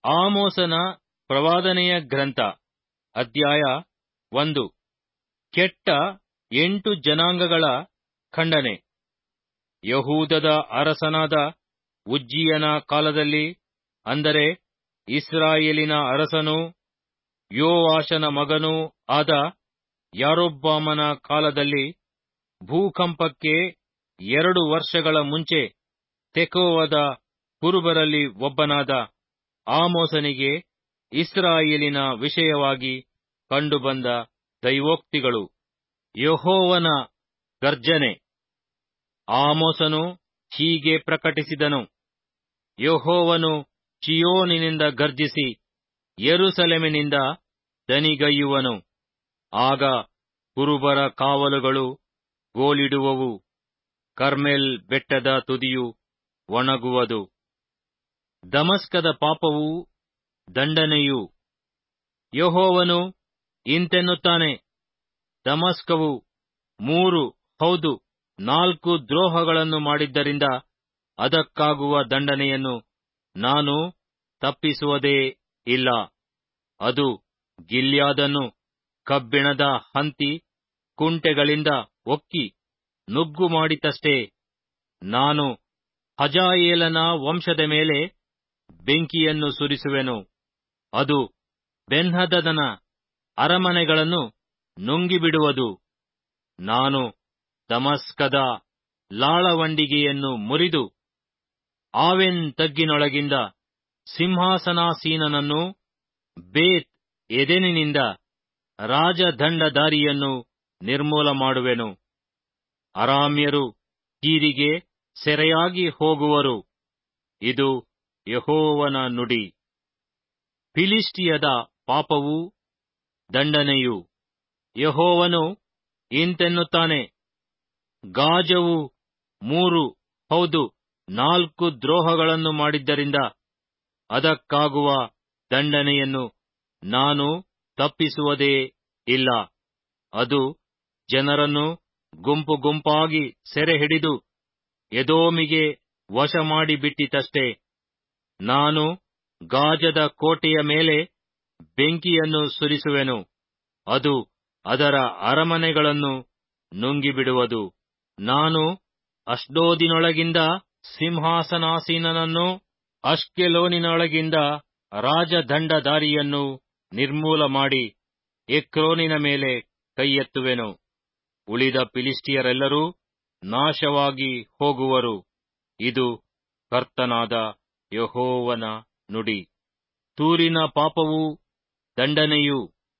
ಆಮೋಸನ ಪ್ರವಾದನೆಯ ಗ್ರಂಥ ಅಧ್ಯಾಯ ಒಂದು ಕೆಟ್ಟ ಎಂಟು ಜನಾಂಗಗಳ ಖಂಡನೆ ಯಹೂದದ ಅರಸನಾದ ಉಜ್ಜೀಯನ ಕಾಲದಲ್ಲಿ ಅಂದರೆ ಇಸ್ರಾಯೇಲಿನ ಅರಸನೂ ಯೋವಾಷನ ಮಗನೂ ಆದ ಯಾರೊಬ್ಬಾಮನ ಕಾಲದಲ್ಲಿ ಭೂಕಂಪಕ್ಕೆ ಎರಡು ವರ್ಷಗಳ ಮುಂಚೆ ತೆಕೋವದ ಕುರುಬರಲ್ಲಿ ಒಬ್ಬನಾದ ಆಮೋಸನಿಗೆ ಇಸ್ರಾಯೇಲಿನ ವಿಷಯವಾಗಿ ಕಂಡುಬಂದ ದೈವೋಕ್ತಿಗಳು ಯೆಹೋವನ ಗರ್ಜನೆ ಆಮೋಸನು ಹೀಗೆ ಪ್ರಕಟಿಸಿದನು ಯೆಹೋವನು ಚಿಯೋನಿನಿಂದ ಗರ್ಜಿಸಿ ಯೆರೂಸಲೇಮಿನಿಂದ ದನಿಗೈಯುವನು ಆಗ ಕುರುಬರ ಕಾವಲುಗಳು ಗೋಳಿಡುವವು ಕರ್ಮೆಲ್ ಬೆಟ್ಟದ ತುದಿಯು ಒಣಗುವುದು ದಮಸ್ಕದ ಪಾಪವೂ ದಂಡನೆಯೂ ಯೆಹೋವನು ಇಂತೆನ್ನುತ್ತಾನೆ ದಮಸ್ಕವು ಮೂರು ಹೌದು ನಾಲ್ಕು ದ್ರೋಹಗಳನ್ನು ಮಾಡಿದ್ದರಿಂದ ಅದಕ್ಕಾಗುವ ದಂಡನೆಯನ್ನು ನಾನು ತಪ್ಪಿಸುವುದೇ ಇಲ್ಲ ಅದು ಗಿಲ್ಯಾದನ್ನು ಕಬ್ಬಿಣದ ಹಂತಿ ಕುಂಟೆಗಳಿಂದ ಒಕ್ಕಿ ನುಗ್ಗು ಮಾಡಿತಷ್ಟೇ ನಾನು ಹಜಾಯೇಲನ ವಂಶದ ಮೇಲೆ ಬೆಂಕಿಯನ್ನು ಸುರಿಸುವೆನು ಅದು ಬೆನ್ಹದದನ ಅರಮನೆಗಳನ್ನು ನುಂಗಿಬಿಡುವುದು ನಾನು ದಮಸ್ಕದ ಲಾಳವಂಡಿಗೆಯನ್ನು ಮುರಿದು ಆವೆನ್ ತಗ್ಗಿನೊಳಗಿಂದ ಸಿಂಹಾಸನಾಸೀನನನ್ನು ಬೇತ್ ಎದೆನಿನಿಂದ ರಾಜದಂಡದಾರಿಯನ್ನು ನಿರ್ಮೂಲ ಮಾಡುವೆನು ಅರಾಮ್ಯರು ಕೀರಿಗೆ ಸೆರೆಯಾಗಿ ಹೋಗುವರು ಇದು ಯಹೋವನ ನುಡಿ ಫಿಲಿಷ್ಟಿಯದ ಪಾಪವೂ ದಂಡನೆಯು ಯಹೋವನು ಇಂತೆನ್ನುತ್ತಾನೆ ಗಾಜವು ಮೂರು ಹೌದು ನಾಲ್ಕು ದ್ರೋಹಗಳನ್ನು ಮಾಡಿದ್ದರಿಂದ ಅದಕ್ಕಾಗುವ ದಂಡನೆಯನ್ನು ನಾನು ತಪ್ಪಿಸುವುದೇ ಇಲ್ಲ ಅದು ಜನರನ್ನು ಗುಂಪು ಗುಂಪಾಗಿ ಸೆರೆ ಹಿಡಿದು ಎದೋಮಿಗೆ ವಶ ಮಾಡಿಬಿಟ್ಟಿತಷ್ಟೇ ನಾನು ಗಾಜದ ಕೋಟೆಯ ಮೇಲೆ ಬೆಂಕಿಯನ್ನು ಸುರಿಸುವೆನು ಅದು ಅದರ ಅರಮನೆಗಳನ್ನು ನುಂಗಿಬಿಡುವುದು ನಾನು ಅಷ್ಡೋದಿನೊಳಗಿಂದ ಸಿಂಹಾಸನಾಸೀನನನ್ನು ಅಷ್ಕೆಲೋನಿನೊಳಗಿಂದ ರಾಜದಂಡದಾರಿಯನ್ನು ನಿರ್ಮೂಲ ಮಾಡಿ ಎಕ್ರೋನಿನ ಮೇಲೆ ಕೈಯೆತ್ತುವೆನು ಉಳಿದ ಫಿಲಿಸ್ಟಿಯರೆಲ್ಲರೂ ನಾಶವಾಗಿ ಹೋಗುವರು ಇದು ಕರ್ತನಾದ ಯಹೋವನ ನುಡಿ ತೂರಿನ ಪಾಪವೂ ದಂಡನೆಯೂ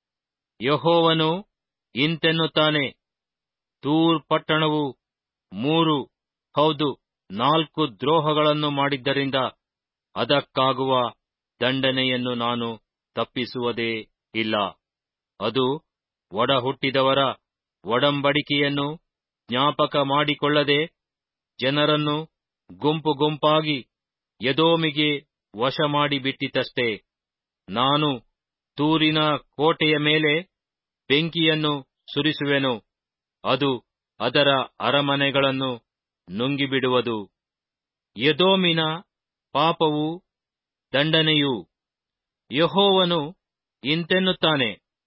ಯಹೋವನು ಇಂತೆನ್ನುತ್ತಾನೆ ತೂರ್ ಪಟ್ಟಣವು ಮೂರು ಹೌದು ನಾಲ್ಕು ದ್ರೋಹಗಳನ್ನು ಮಾಡಿದ್ದರಿಂದ ಅದಕ್ಕಾಗುವ ದಂಡನೆಯನ್ನು ನಾನು ತಪ್ಪಿಸುವುದೇ ಇಲ್ಲ ಅದು ಒಡ ಹುಟ್ಟಿದವರ ಒಡಂಬಡಿಕೆಯನ್ನು ಜ್ಞಾಪಕ ಮಾಡಿಕೊಳ್ಳದೆ ಜನರನ್ನು ಗುಂಪು ಗುಂಪಾಗಿ ಯದೋಮಿಗೆ ವಶ ಮಾಡಿಬಿಟ್ಟಿತಷ್ಟೇ ನಾನು ತೂರಿನ ಕೋಟೆಯ ಮೇಲೆ ಬೆಂಕಿಯನ್ನು ಸುರಿಸುವೆನು ಅದು ಅದರ ಅರಮನೆಗಳನ್ನು ನುಂಗಿಬಿಡುವುದು ಯದೋಮಿನ ಪಾಪವೂ ದಂಡನೆಯೂ ಯಹೋವನು ಇಂತೆನ್ನುತ್ತಾನೆ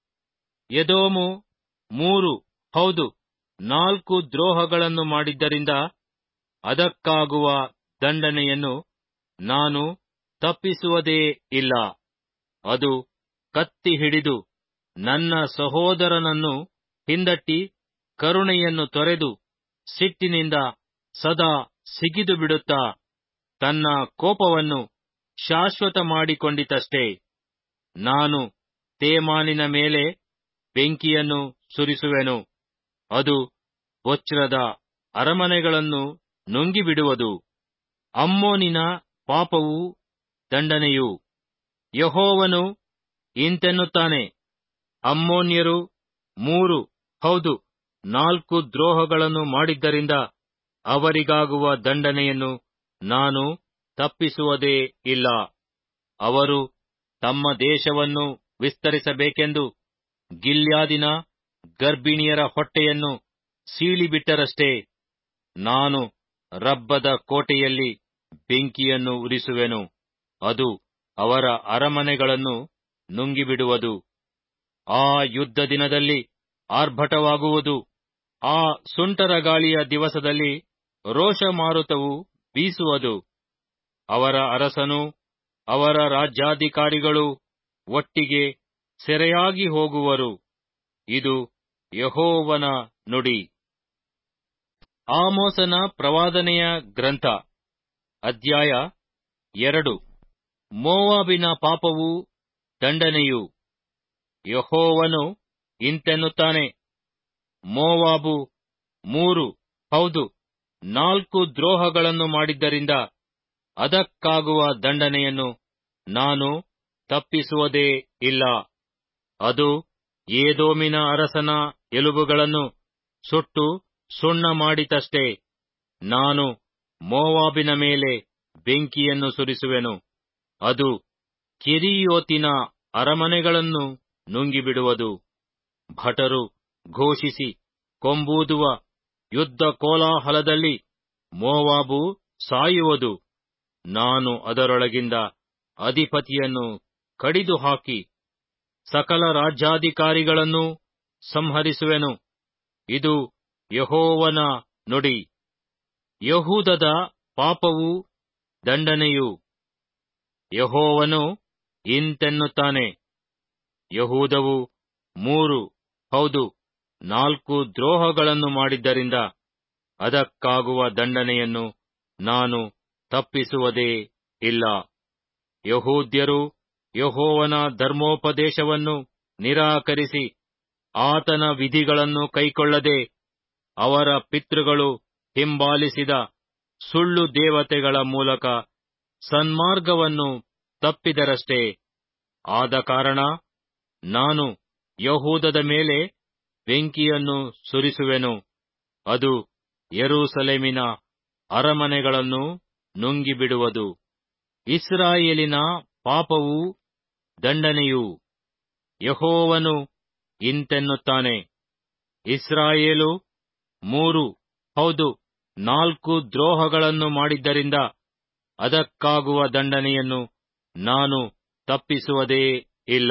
ಯದೋಮು ಮೂರು ಹೌದು ನಾಲ್ಕು ದ್ರೋಹಗಳನ್ನು ಮಾಡಿದ್ದರಿಂದ ಅದಕ್ಕಾಗುವ ದಂಡನೆಯನ್ನು ನಾನು ತಪ್ಪಿಸುವುದೇ ಇಲ್ಲ ಅದು ಕತ್ತಿ ಹಿಡಿದು ನನ್ನ ಸಹೋದರನನ್ನು ಹಿಂದಟ್ಟಿ ಕರುಣೆಯನ್ನು ತೊರೆದು ಸಿಟ್ಟಿನಿಂದ ಸದಾ ಸಿಗಿದು ಬಿಡುತ್ತಾ ತನ್ನ ಕೋಪವನ್ನು ಶಾಶ್ವತ ಮಾಡಿಕೊಂಡಿತಷ್ಟೇ ನಾನು ತೇಮಾನಿನ ಮೇಲೆ ಬೆಂಕಿಯನ್ನು ಸುರಿಸುವೆನು ಅದು ಬೊಚ್ರದ ಅರಮನೆಗಳನ್ನು ನುಂಗಿಬಿಡುವುದು ಅಮ್ಮೋನಿನ ಪಾಪವೂ ದಂಡನೆಯು ಯಹೋವನು ಇಂತೆನ್ನುತ್ತಾನೆ ಅಮ್ಮೋನ್ಯರು ಮೂರು ಹೌದು ನಾಲ್ಕು ದ್ರೋಹಗಳನ್ನು ಮಾಡಿದ್ದರಿಂದ ಅವರಿಗಾಗುವ ದಂಡನೆಯನ್ನು ನಾನು ತಪ್ಪಿಸುವುದೇ ಇಲ್ಲ ಅವರು ತಮ್ಮ ದೇಶವನ್ನು ವಿಸ್ತರಿಸಬೇಕೆಂದು ಗಿಲ್ಯಾದಿನ ಗರ್ಭಿಣಿಯರ ಹೊಟ್ಟೆಯನ್ನು ಸೀಳಿಬಿಟ್ಟರಷ್ಟೇ ನಾನು ರಬ್ಬದ ಕೋಟೆಯಲ್ಲಿ ಬೆಂಕಿಯನ್ನು ಉರಿಸುವೆನು ಅದು ಅವರ ಅರಮನೆಗಳನ್ನು ನುಂಗಿಬಿಡುವುದು ಆ ಯುದ್ಧ ದಿನದಲ್ಲಿ ಆರ್ಭಟವಾಗುವುದು ಆ ಸುಂಟರ ಗಾಳಿಯ ದಿವಸದಲ್ಲಿ ರೋಷ ಮಾರುತವು ಬೀಸುವುದು ಅವರ ಅರಸನು ಅವರ ರಾಜ್ಯಾಧಿಕಾರಿಗಳು ಒಟ್ಟಿಗೆ ಸೆರೆಯಾಗಿ ಹೋಗುವರು ಇದು ಯಹೋವನ ನುಡಿ ಆಮೋಸನ ಪ್ರವಾದನೆಯ ಗ್ರಂಥ ಅಧ್ಯಾಯ ಎರಡು ಮೋವಾಬಿನ ಪಾಪವು ದಂಡನೆಯು ಯಹೋವನು ಇಂತೆನ್ನುತ್ತಾನೆ ಮೋವಾಬು ಮೂರು ಹೌದು ನಾಲ್ಕು ದ್ರೋಹಗಳನ್ನು ಮಾಡಿದ್ದರಿಂದ ಅದಕ್ಕಾಗುವ ದಂಡನೆಯನ್ನು ನಾನು ತಪ್ಪಿಸುವುದೇ ಇಲ್ಲ ಅದು ಏದೋಮಿನ ಅರಸನ ಎಲುಬುಗಳನ್ನು ಸುಟ್ಟು ಸುಣ್ಣ ಮಾಡಿತಷ್ಟೇ ನಾನು ಮೋವಾಬಿನ ಮೇಲೆ ಬೆಂಕಿಯನ್ನು ಸುರಿಸುವೆನು ಅದು ಕಿರಿಯೋತಿನ ಅರಮನೆಗಳನ್ನು ನುಂಗಿಬಿಡುವುದು ಭಟರು ಘೋಷಿಸಿ ಕೊಂಬೂದುವ ಯುದ್ಧ ಕೋಲಾಹಲದಲ್ಲಿ ಮೋವಾಬು ಸಾಯುವುದು ನಾನು ಅದರೊಳಗಿಂದ ಅಧಿಪತಿಯನ್ನು ಕಡಿದು ಹಾಕಿ ಸಕಲ ರಾಜ್ಯಾಧಿಕಾರಿಗಳನ್ನು ಸಂಹರಿಸುವೆನು ಇದು ಯಹೋವನ ನುಡಿ ಯಹೂದದ ಪಾಪವು ದಂಡನೆಯು ಯಹೋವನು ಇಂತೆನ್ನುತ್ತಾನೆ ಯಹೂದವು ಮೂರು ಹೌದು ನಾಲ್ಕು ದ್ರೋಹಗಳನ್ನು ಮಾಡಿದ್ದರಿಂದ ಅದಕ್ಕಾಗುವ ದಂಡನೆಯನ್ನು ನಾನು ತಪ್ಪಿಸುವುದೇ ಇಲ್ಲ ಯಹೂದ್ಯರು ಯಹೋವನ ಧರ್ಮೋಪದೇಶವನ್ನು ನಿರಾಕರಿಸಿ ಆತನ ವಿಧಿಗಳನ್ನು ಕೈಕೊಳ್ಳದೆ ಅವರ ಪಿತೃಗಳು ಹಿಂಬಾಲಿಸಿದ ಸುಳ್ಳು ದೇವತೆಗಳ ಮೂಲಕ ಸನ್ಮಾರ್ಗವನ್ನು ತಪ್ಪಿದರಷ್ಟೇ ಆದ ಕಾರಣ ನಾನು ಯಹೂದದ ಮೇಲೆ ಬೆಂಕಿಯನ್ನು ಸುರಿಸುವೆನು ಅದು ಯೆರೂಸಲೇಮಿನ ಅರಮನೆಗಳನ್ನು ನುಂಗಿಬಿಡುವುದು ಇಸ್ರಾಯೇಲಿನ ಪಾಪವು ದಂಡನೆಯು ಯಹೋವನು ಇಂತೆನ್ನುತ್ತಾನೆ ಇಸ್ರಾಯೇಲು ಮೂರು ಹೌದು ನಾಲ್ಕು ದ್ರೋಹಗಳನ್ನು ಮಾಡಿದ್ದರಿಂದ ಅದಕ್ಕಾಗುವ ದಂಡನೆಯನ್ನು ನಾನು ತಪ್ಪಿಸುವುದೇ ಇಲ್ಲ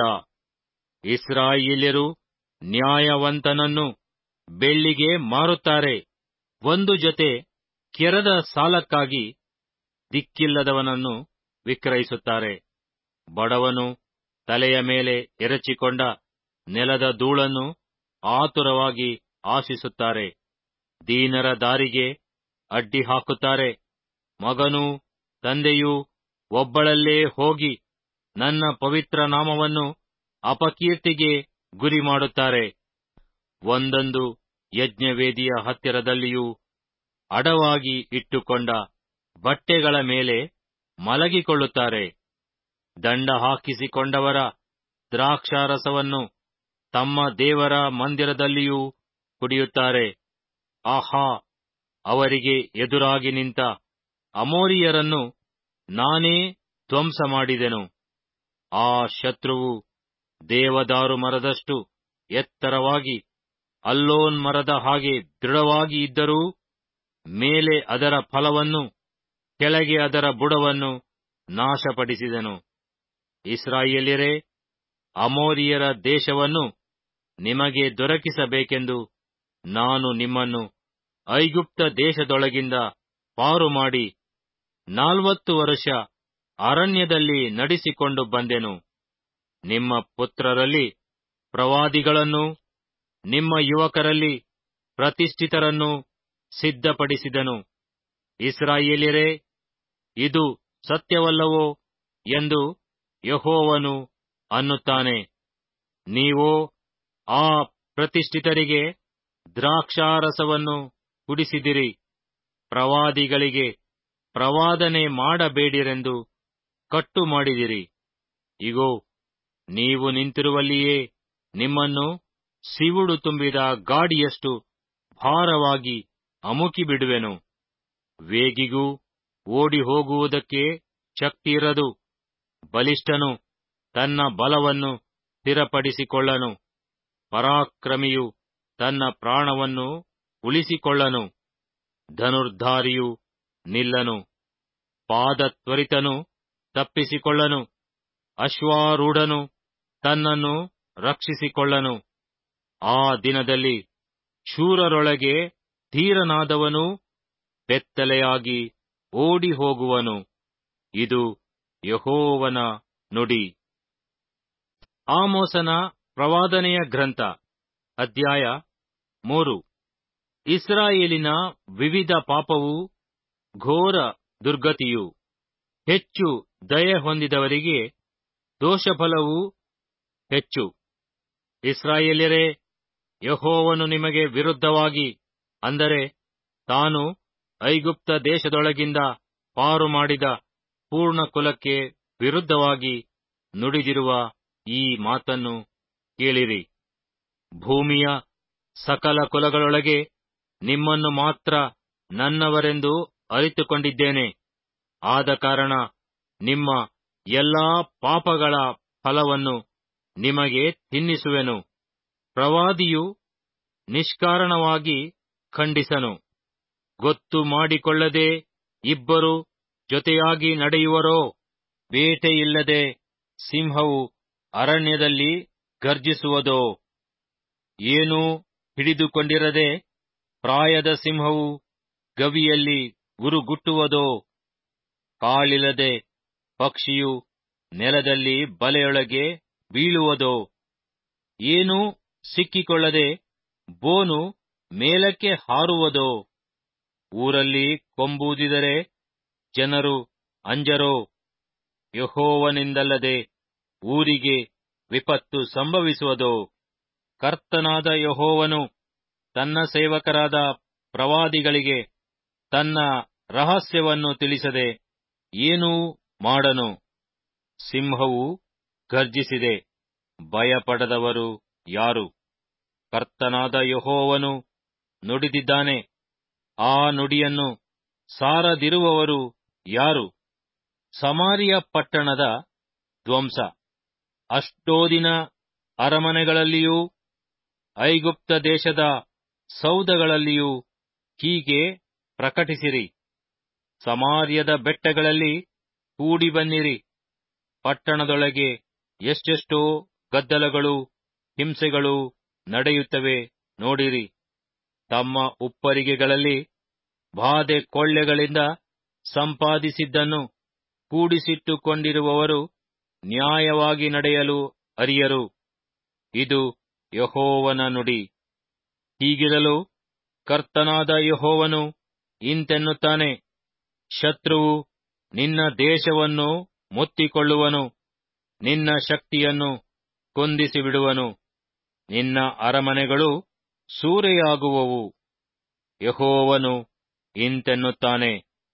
ಇಸ್ರಾಯೇಲ್ಯರು ನ್ಯಾಯವಂತನನ್ನು ಬೆಳ್ಳಿಗೆ ಮಾರುತ್ತಾರೆ ಒಂದು ಜೊತೆ ಕೆರದ ಸಾಲಕ್ಕಾಗಿ ದಿಕ್ಕಿಲ್ಲದವನನ್ನು ವಿಕ್ರಯಿಸುತ್ತಾರೆ ಬಡವನು ತಲೆಯ ಮೇಲೆ ಎರಚಿಕೊಂಡ ನೆಲದ ಧೂಳನ್ನು ಆತುರವಾಗಿ ಆಶಿಸುತ್ತಾರೆ ದೀನರ ದಾರಿಗೆ ಅಡ್ಡಿ ಹಾಕುತ್ತಾರೆ ಮಗನೂ ತಂದೆಯೂ ಒಬ್ಬಳಲ್ಲೇ ಹೋಗಿ ನನ್ನ ಪವಿತ್ರ ನಾಮವನ್ನು ಅಪಕೀರ್ತಿಗೆ ಗುರಿ ಮಾಡುತ್ತಾರೆ ಒಂದೊಂದು ಯಜ್ಞವೇದಿಯ ಹತ್ತಿರದಲ್ಲಿಯೂ ಅಡವಾಗಿ ಇಟ್ಟುಕೊಂಡ ಬಟ್ಟೆಗಳ ಮೇಲೆ ಮಲಗಿಕೊಳ್ಳುತ್ತಾರೆ ದಂಡ ಹಾಕಿಸಿಕೊಂಡವರ ದ್ರಾಕ್ಷಾರಸವನ್ನು ತಮ್ಮ ದೇವರ ಮಂದಿರದಲ್ಲಿಯೂ ಕುಡಿಯುತ್ತಾರೆ ಆಹಾ ಅವರಿಗೆ ಎದುರಾಗಿ ನಿಂತ ಅಮೋರಿಯರನ್ನು ನಾನೇ ಧ್ವಂಸ ಮಾಡಿದೆನು ಆ ಶತ್ರುವು ದೇವದಾರು ಮರದಷ್ಟು ಎತ್ತರವಾಗಿ ಅಲ್ಲೋನ್ ಮರದ ಹಾಗೆ ದೃಢವಾಗಿ ಇದ್ದರೂ ಮೇಲೆ ಅದರ ಫಲವನ್ನು ಕೆಳಗೆ ಅದರ ಬುಡವನ್ನು ನಾಶಪಡಿಸಿದನು ಇಸ್ರಾಯೇಲ್ಯರೇ ಅಮೋರಿಯರ ದೇಶವನ್ನು ನಿಮಗೆ ದೊರಕಿಸಬೇಕೆಂದು ನಾನು ನಿಮ್ಮನ್ನು ಐಗುಪ್ತ ದೇಶದೊಳಗಿಂದ ಪಾರು ಮಾಡಿ ನಾಲ್ವತ್ತು ವರ್ಷ ಅರಣ್ಯದಲ್ಲಿ ನಡೆಸಿಕೊಂಡು ಬಂದೆನು ನಿಮ್ಮ ಪುತ್ರರಲ್ಲಿ ಪ್ರವಾದಿಗಳನ್ನು ನಿಮ್ಮ ಯುವಕರಲ್ಲಿ ಪ್ರತಿಷ್ಠಿತರನ್ನು ಸಿದ್ಧಪಡಿಸಿದನು ಇಸ್ರಾಯೇಲ್ಯರೇ ಇದು ಸತ್ಯವಲ್ಲವೋ ಎಂದು ಯಹೋವನು ಅನ್ನುತ್ತಾನೆ ನೀವೋ ಆ ಪ್ರತಿಷ್ಠಿತರಿಗೆ ದ್ರಾಕ್ಷಾರಸವನ್ನು ಕುಡಿಸಿದಿರಿ ಪ್ರವಾದಿಗಳಿಗೆ ಪ್ರವಾದನೆ ಮಾಡಬೇಡಿರೆಂದು ಕಟ್ಟು ಮಾಡಿದಿರಿ ಇಗೋ ನೀವು ನಿಂತಿರುವಲ್ಲಿಯೇ ನಿಮ್ಮನ್ನು ಸಿವುಡು ತುಂಬಿದ ಗಾಡಿಯಷ್ಟು ಭಾರವಾಗಿ ಅಮುಕಿಬಿಡುವೆನು ವೇಗಿಗೂ ಓಡಿ ಹೋಗುವುದಕ್ಕೆ ಶಕ್ತಿಯಿರದು ಬಲಿಷ್ಠನು ತನ್ನ ಬಲವನ್ನು ಸ್ಥಿರಪಡಿಸಿಕೊಳ್ಳನು ಪರಾಕ್ರಮಿಯು ತನ್ನ ಪ್ರಾಣವನ್ನು ಉಳಿಸಿಕೊಳ್ಳನು ಧನುರ್ಧಾರಿಯು ನಿಲ್ಲನು ಪಾದತ್ವರಿತನು ತಪ್ಪಿಸಿಕೊಳ್ಳನು ಅಶ್ವಾರೂಢನು ತನ್ನನ್ನು ರಕ್ಷಿಸಿಕೊಳ್ಳನು ಆ ದಿನದಲ್ಲಿ ಶೂರರೊಳಗೆ ಧೀರನಾದವನು ಬೆತ್ತಲೆಯಾಗಿ ಓಡಿ ಹೋಗುವನು ಇದು ಯಹೋವನ ನುಡಿ ಆಮೋಸನ ಪ್ರವಾದನೆಯ ಗ್ರಂಥ ಅಧ್ಯಾಯ ಮೂರು ಇಸ್ರಾಯೇಲಿನ ವಿವಿಧ ಪಾಪವು ಘೋರ ದುರ್ಗತಿಯು ಹೆಚ್ಚು ದಯೆ ಹೊಂದಿದವರಿಗೆ ದೋಷಫಲವೂ ಹೆಚ್ಚು ಇಸ್ರಾಯೇಲ್ಯರೇ ಯಹೋವನು ನಿಮಗೆ ವಿರುದ್ಧವಾಗಿ ಅಂದರೆ ತಾನು ಐಗುಪ್ತ ದೇಶದೊಳಗಿಂದ ಪಾರು ಮಾಡಿದ ಪೂರ್ಣ ಕುಲಕ್ಕೆ ವಿರುದ್ಧವಾಗಿ ನುಡಿದಿರುವ ಈ ಮಾತನ್ನು ಕೇಳಿರಿ ಭೂಮಿಯ ಸಕಲ ಕುಲಗಳೊಳಗೆ ನಿಮ್ಮನ್ನು ಮಾತ್ರ ನನ್ನವರೆಂದು ಅರಿತುಕೊಂಡಿದ್ದೇನೆ ಆದ ಕಾರಣ ನಿಮ್ಮ ಎಲ್ಲಾ ಪಾಪಗಳ ಫಲವನ್ನು ನಿಮಗೆ ತಿನ್ನಿಸುವೆನು ಪ್ರವಾದಿಯು ನಿಷ್ಕಾರಣವಾಗಿ ಖಂಡಿಸನು ಗೊತ್ತು ಮಾಡಿಕೊಳ್ಳದೆ ಇಬ್ಬರು ಜೊತೆಯಾಗಿ ನಡೆಯುವರೋ ಬೇಟೆಯಿಲ್ಲದೆ ಸಿಂಹವು ಅರಣ್ಯದಲ್ಲಿ ಗರ್ಜಿಸುವುದೋ ಏನೂ ಹಿಡಿದುಕೊಂಡಿರದೆ ಪ್ರಾಯದ ಸಿಂಹವು ಗವಿಯಲ್ಲಿ ಗುರುಗುಟ್ಟುವುದೋ ಕಾಳಿಲ್ಲದೆ ಪಕ್ಷಿಯು ನೆಲದಲ್ಲಿ ಬಲೆಯೊಳಗೆ ಬೀಳುವುದೋ ಏನೂ ಸಿಕ್ಕಿಕೊಳ್ಳದೆ ಬೋನು ಮೇಲಕ್ಕೆ ಹಾರುವುದೋ ಊರಲ್ಲಿ ಕೊಂಬೂದಿದರೆ ಜನರು ಅಂಜರೋ ಯಹೋವನಿಂದಲ್ಲದೆ ಊರಿಗೆ ವಿಪತ್ತು ಸಂಭವಿಸುವುದೋ ಕರ್ತನಾದ ಯಹೋವನು ತನ್ನ ಸೇವಕರಾದ ಪ್ರವಾದಿಗಳಿಗೆ ತನ್ನ ರಹಸ್ಯವನ್ನು ತಿಳಿಸದೆ ಏನೂ ಮಾಡನು ಸಿಂಹವು ಗರ್ಜಿಸಿದೆ ಭಯಪಡದವರು ಯಾರು ಕರ್ತನಾದ ಯಹೋವನು ನುಡಿದಿದ್ದಾನೆ ಆ ನುಡಿಯನ್ನು ಸಾರದಿರುವವರು ಯಾರು ಸಮಾರಿಯ ಪಟ್ಟಣದ ಧ್ವಂಸ ಅಷ್ಟೋದಿನ ಅರಮನೆಗಳಲ್ಲಿಯೂ ಐಗುಪ್ತ ದೇಶದ ಸೌಧಗಳಲ್ಲಿಯೂ ಹೀಗೆ ಪ್ರಕಟಿಸಿರಿ ಸಮಾರ್ಯದ ಬೆಟ್ಟಗಳಲ್ಲಿ ಕೂಡಿ ಬನ್ನಿರಿ ಪಟ್ಟಣದೊಳಗೆ ಎಷ್ಟೆಷ್ಟೋ ಗದ್ದಲಗಳು ಹಿಂಸೆಗಳು ನಡೆಯುತ್ತವೆ ನೋಡಿರಿ ತಮ್ಮ ಉಪ್ಪರಿಗೆಗಳಲ್ಲಿ ಬಾಧೆ ಕೊಳ್ಳೆಗಳಿಂದ ಸಂಪಾದಿಸಿದ್ದನ್ನು ಕೂಡಿಸಿಟ್ಟುಕೊಂಡಿರುವವರು ನ್ಯಾಯವಾಗಿ ನಡೆಯಲು ಅರಿಯರು ಇದು ಯಹೋವನ ನುಡಿ ಹೀಗಿರಲು ಕರ್ತನಾದ ಯಹೋವನು ಇಂತೆನ್ನುತ್ತಾನೆ ಶತ್ರುವು ನಿನ್ನ ದೇಶವನ್ನು ಮುತ್ತಿಕೊಳ್ಳುವನು ನಿನ್ನ ಶಕ್ತಿಯನ್ನು ಕುಂದಿಸಿ ಬಿಡುವನು ನಿನ್ನ ಅರಮನೆಗಳು ಸೂರೆಯಾಗುವವು ಯಹೋವನು ಇಂತೆನ್ನುತ್ತಾನೆ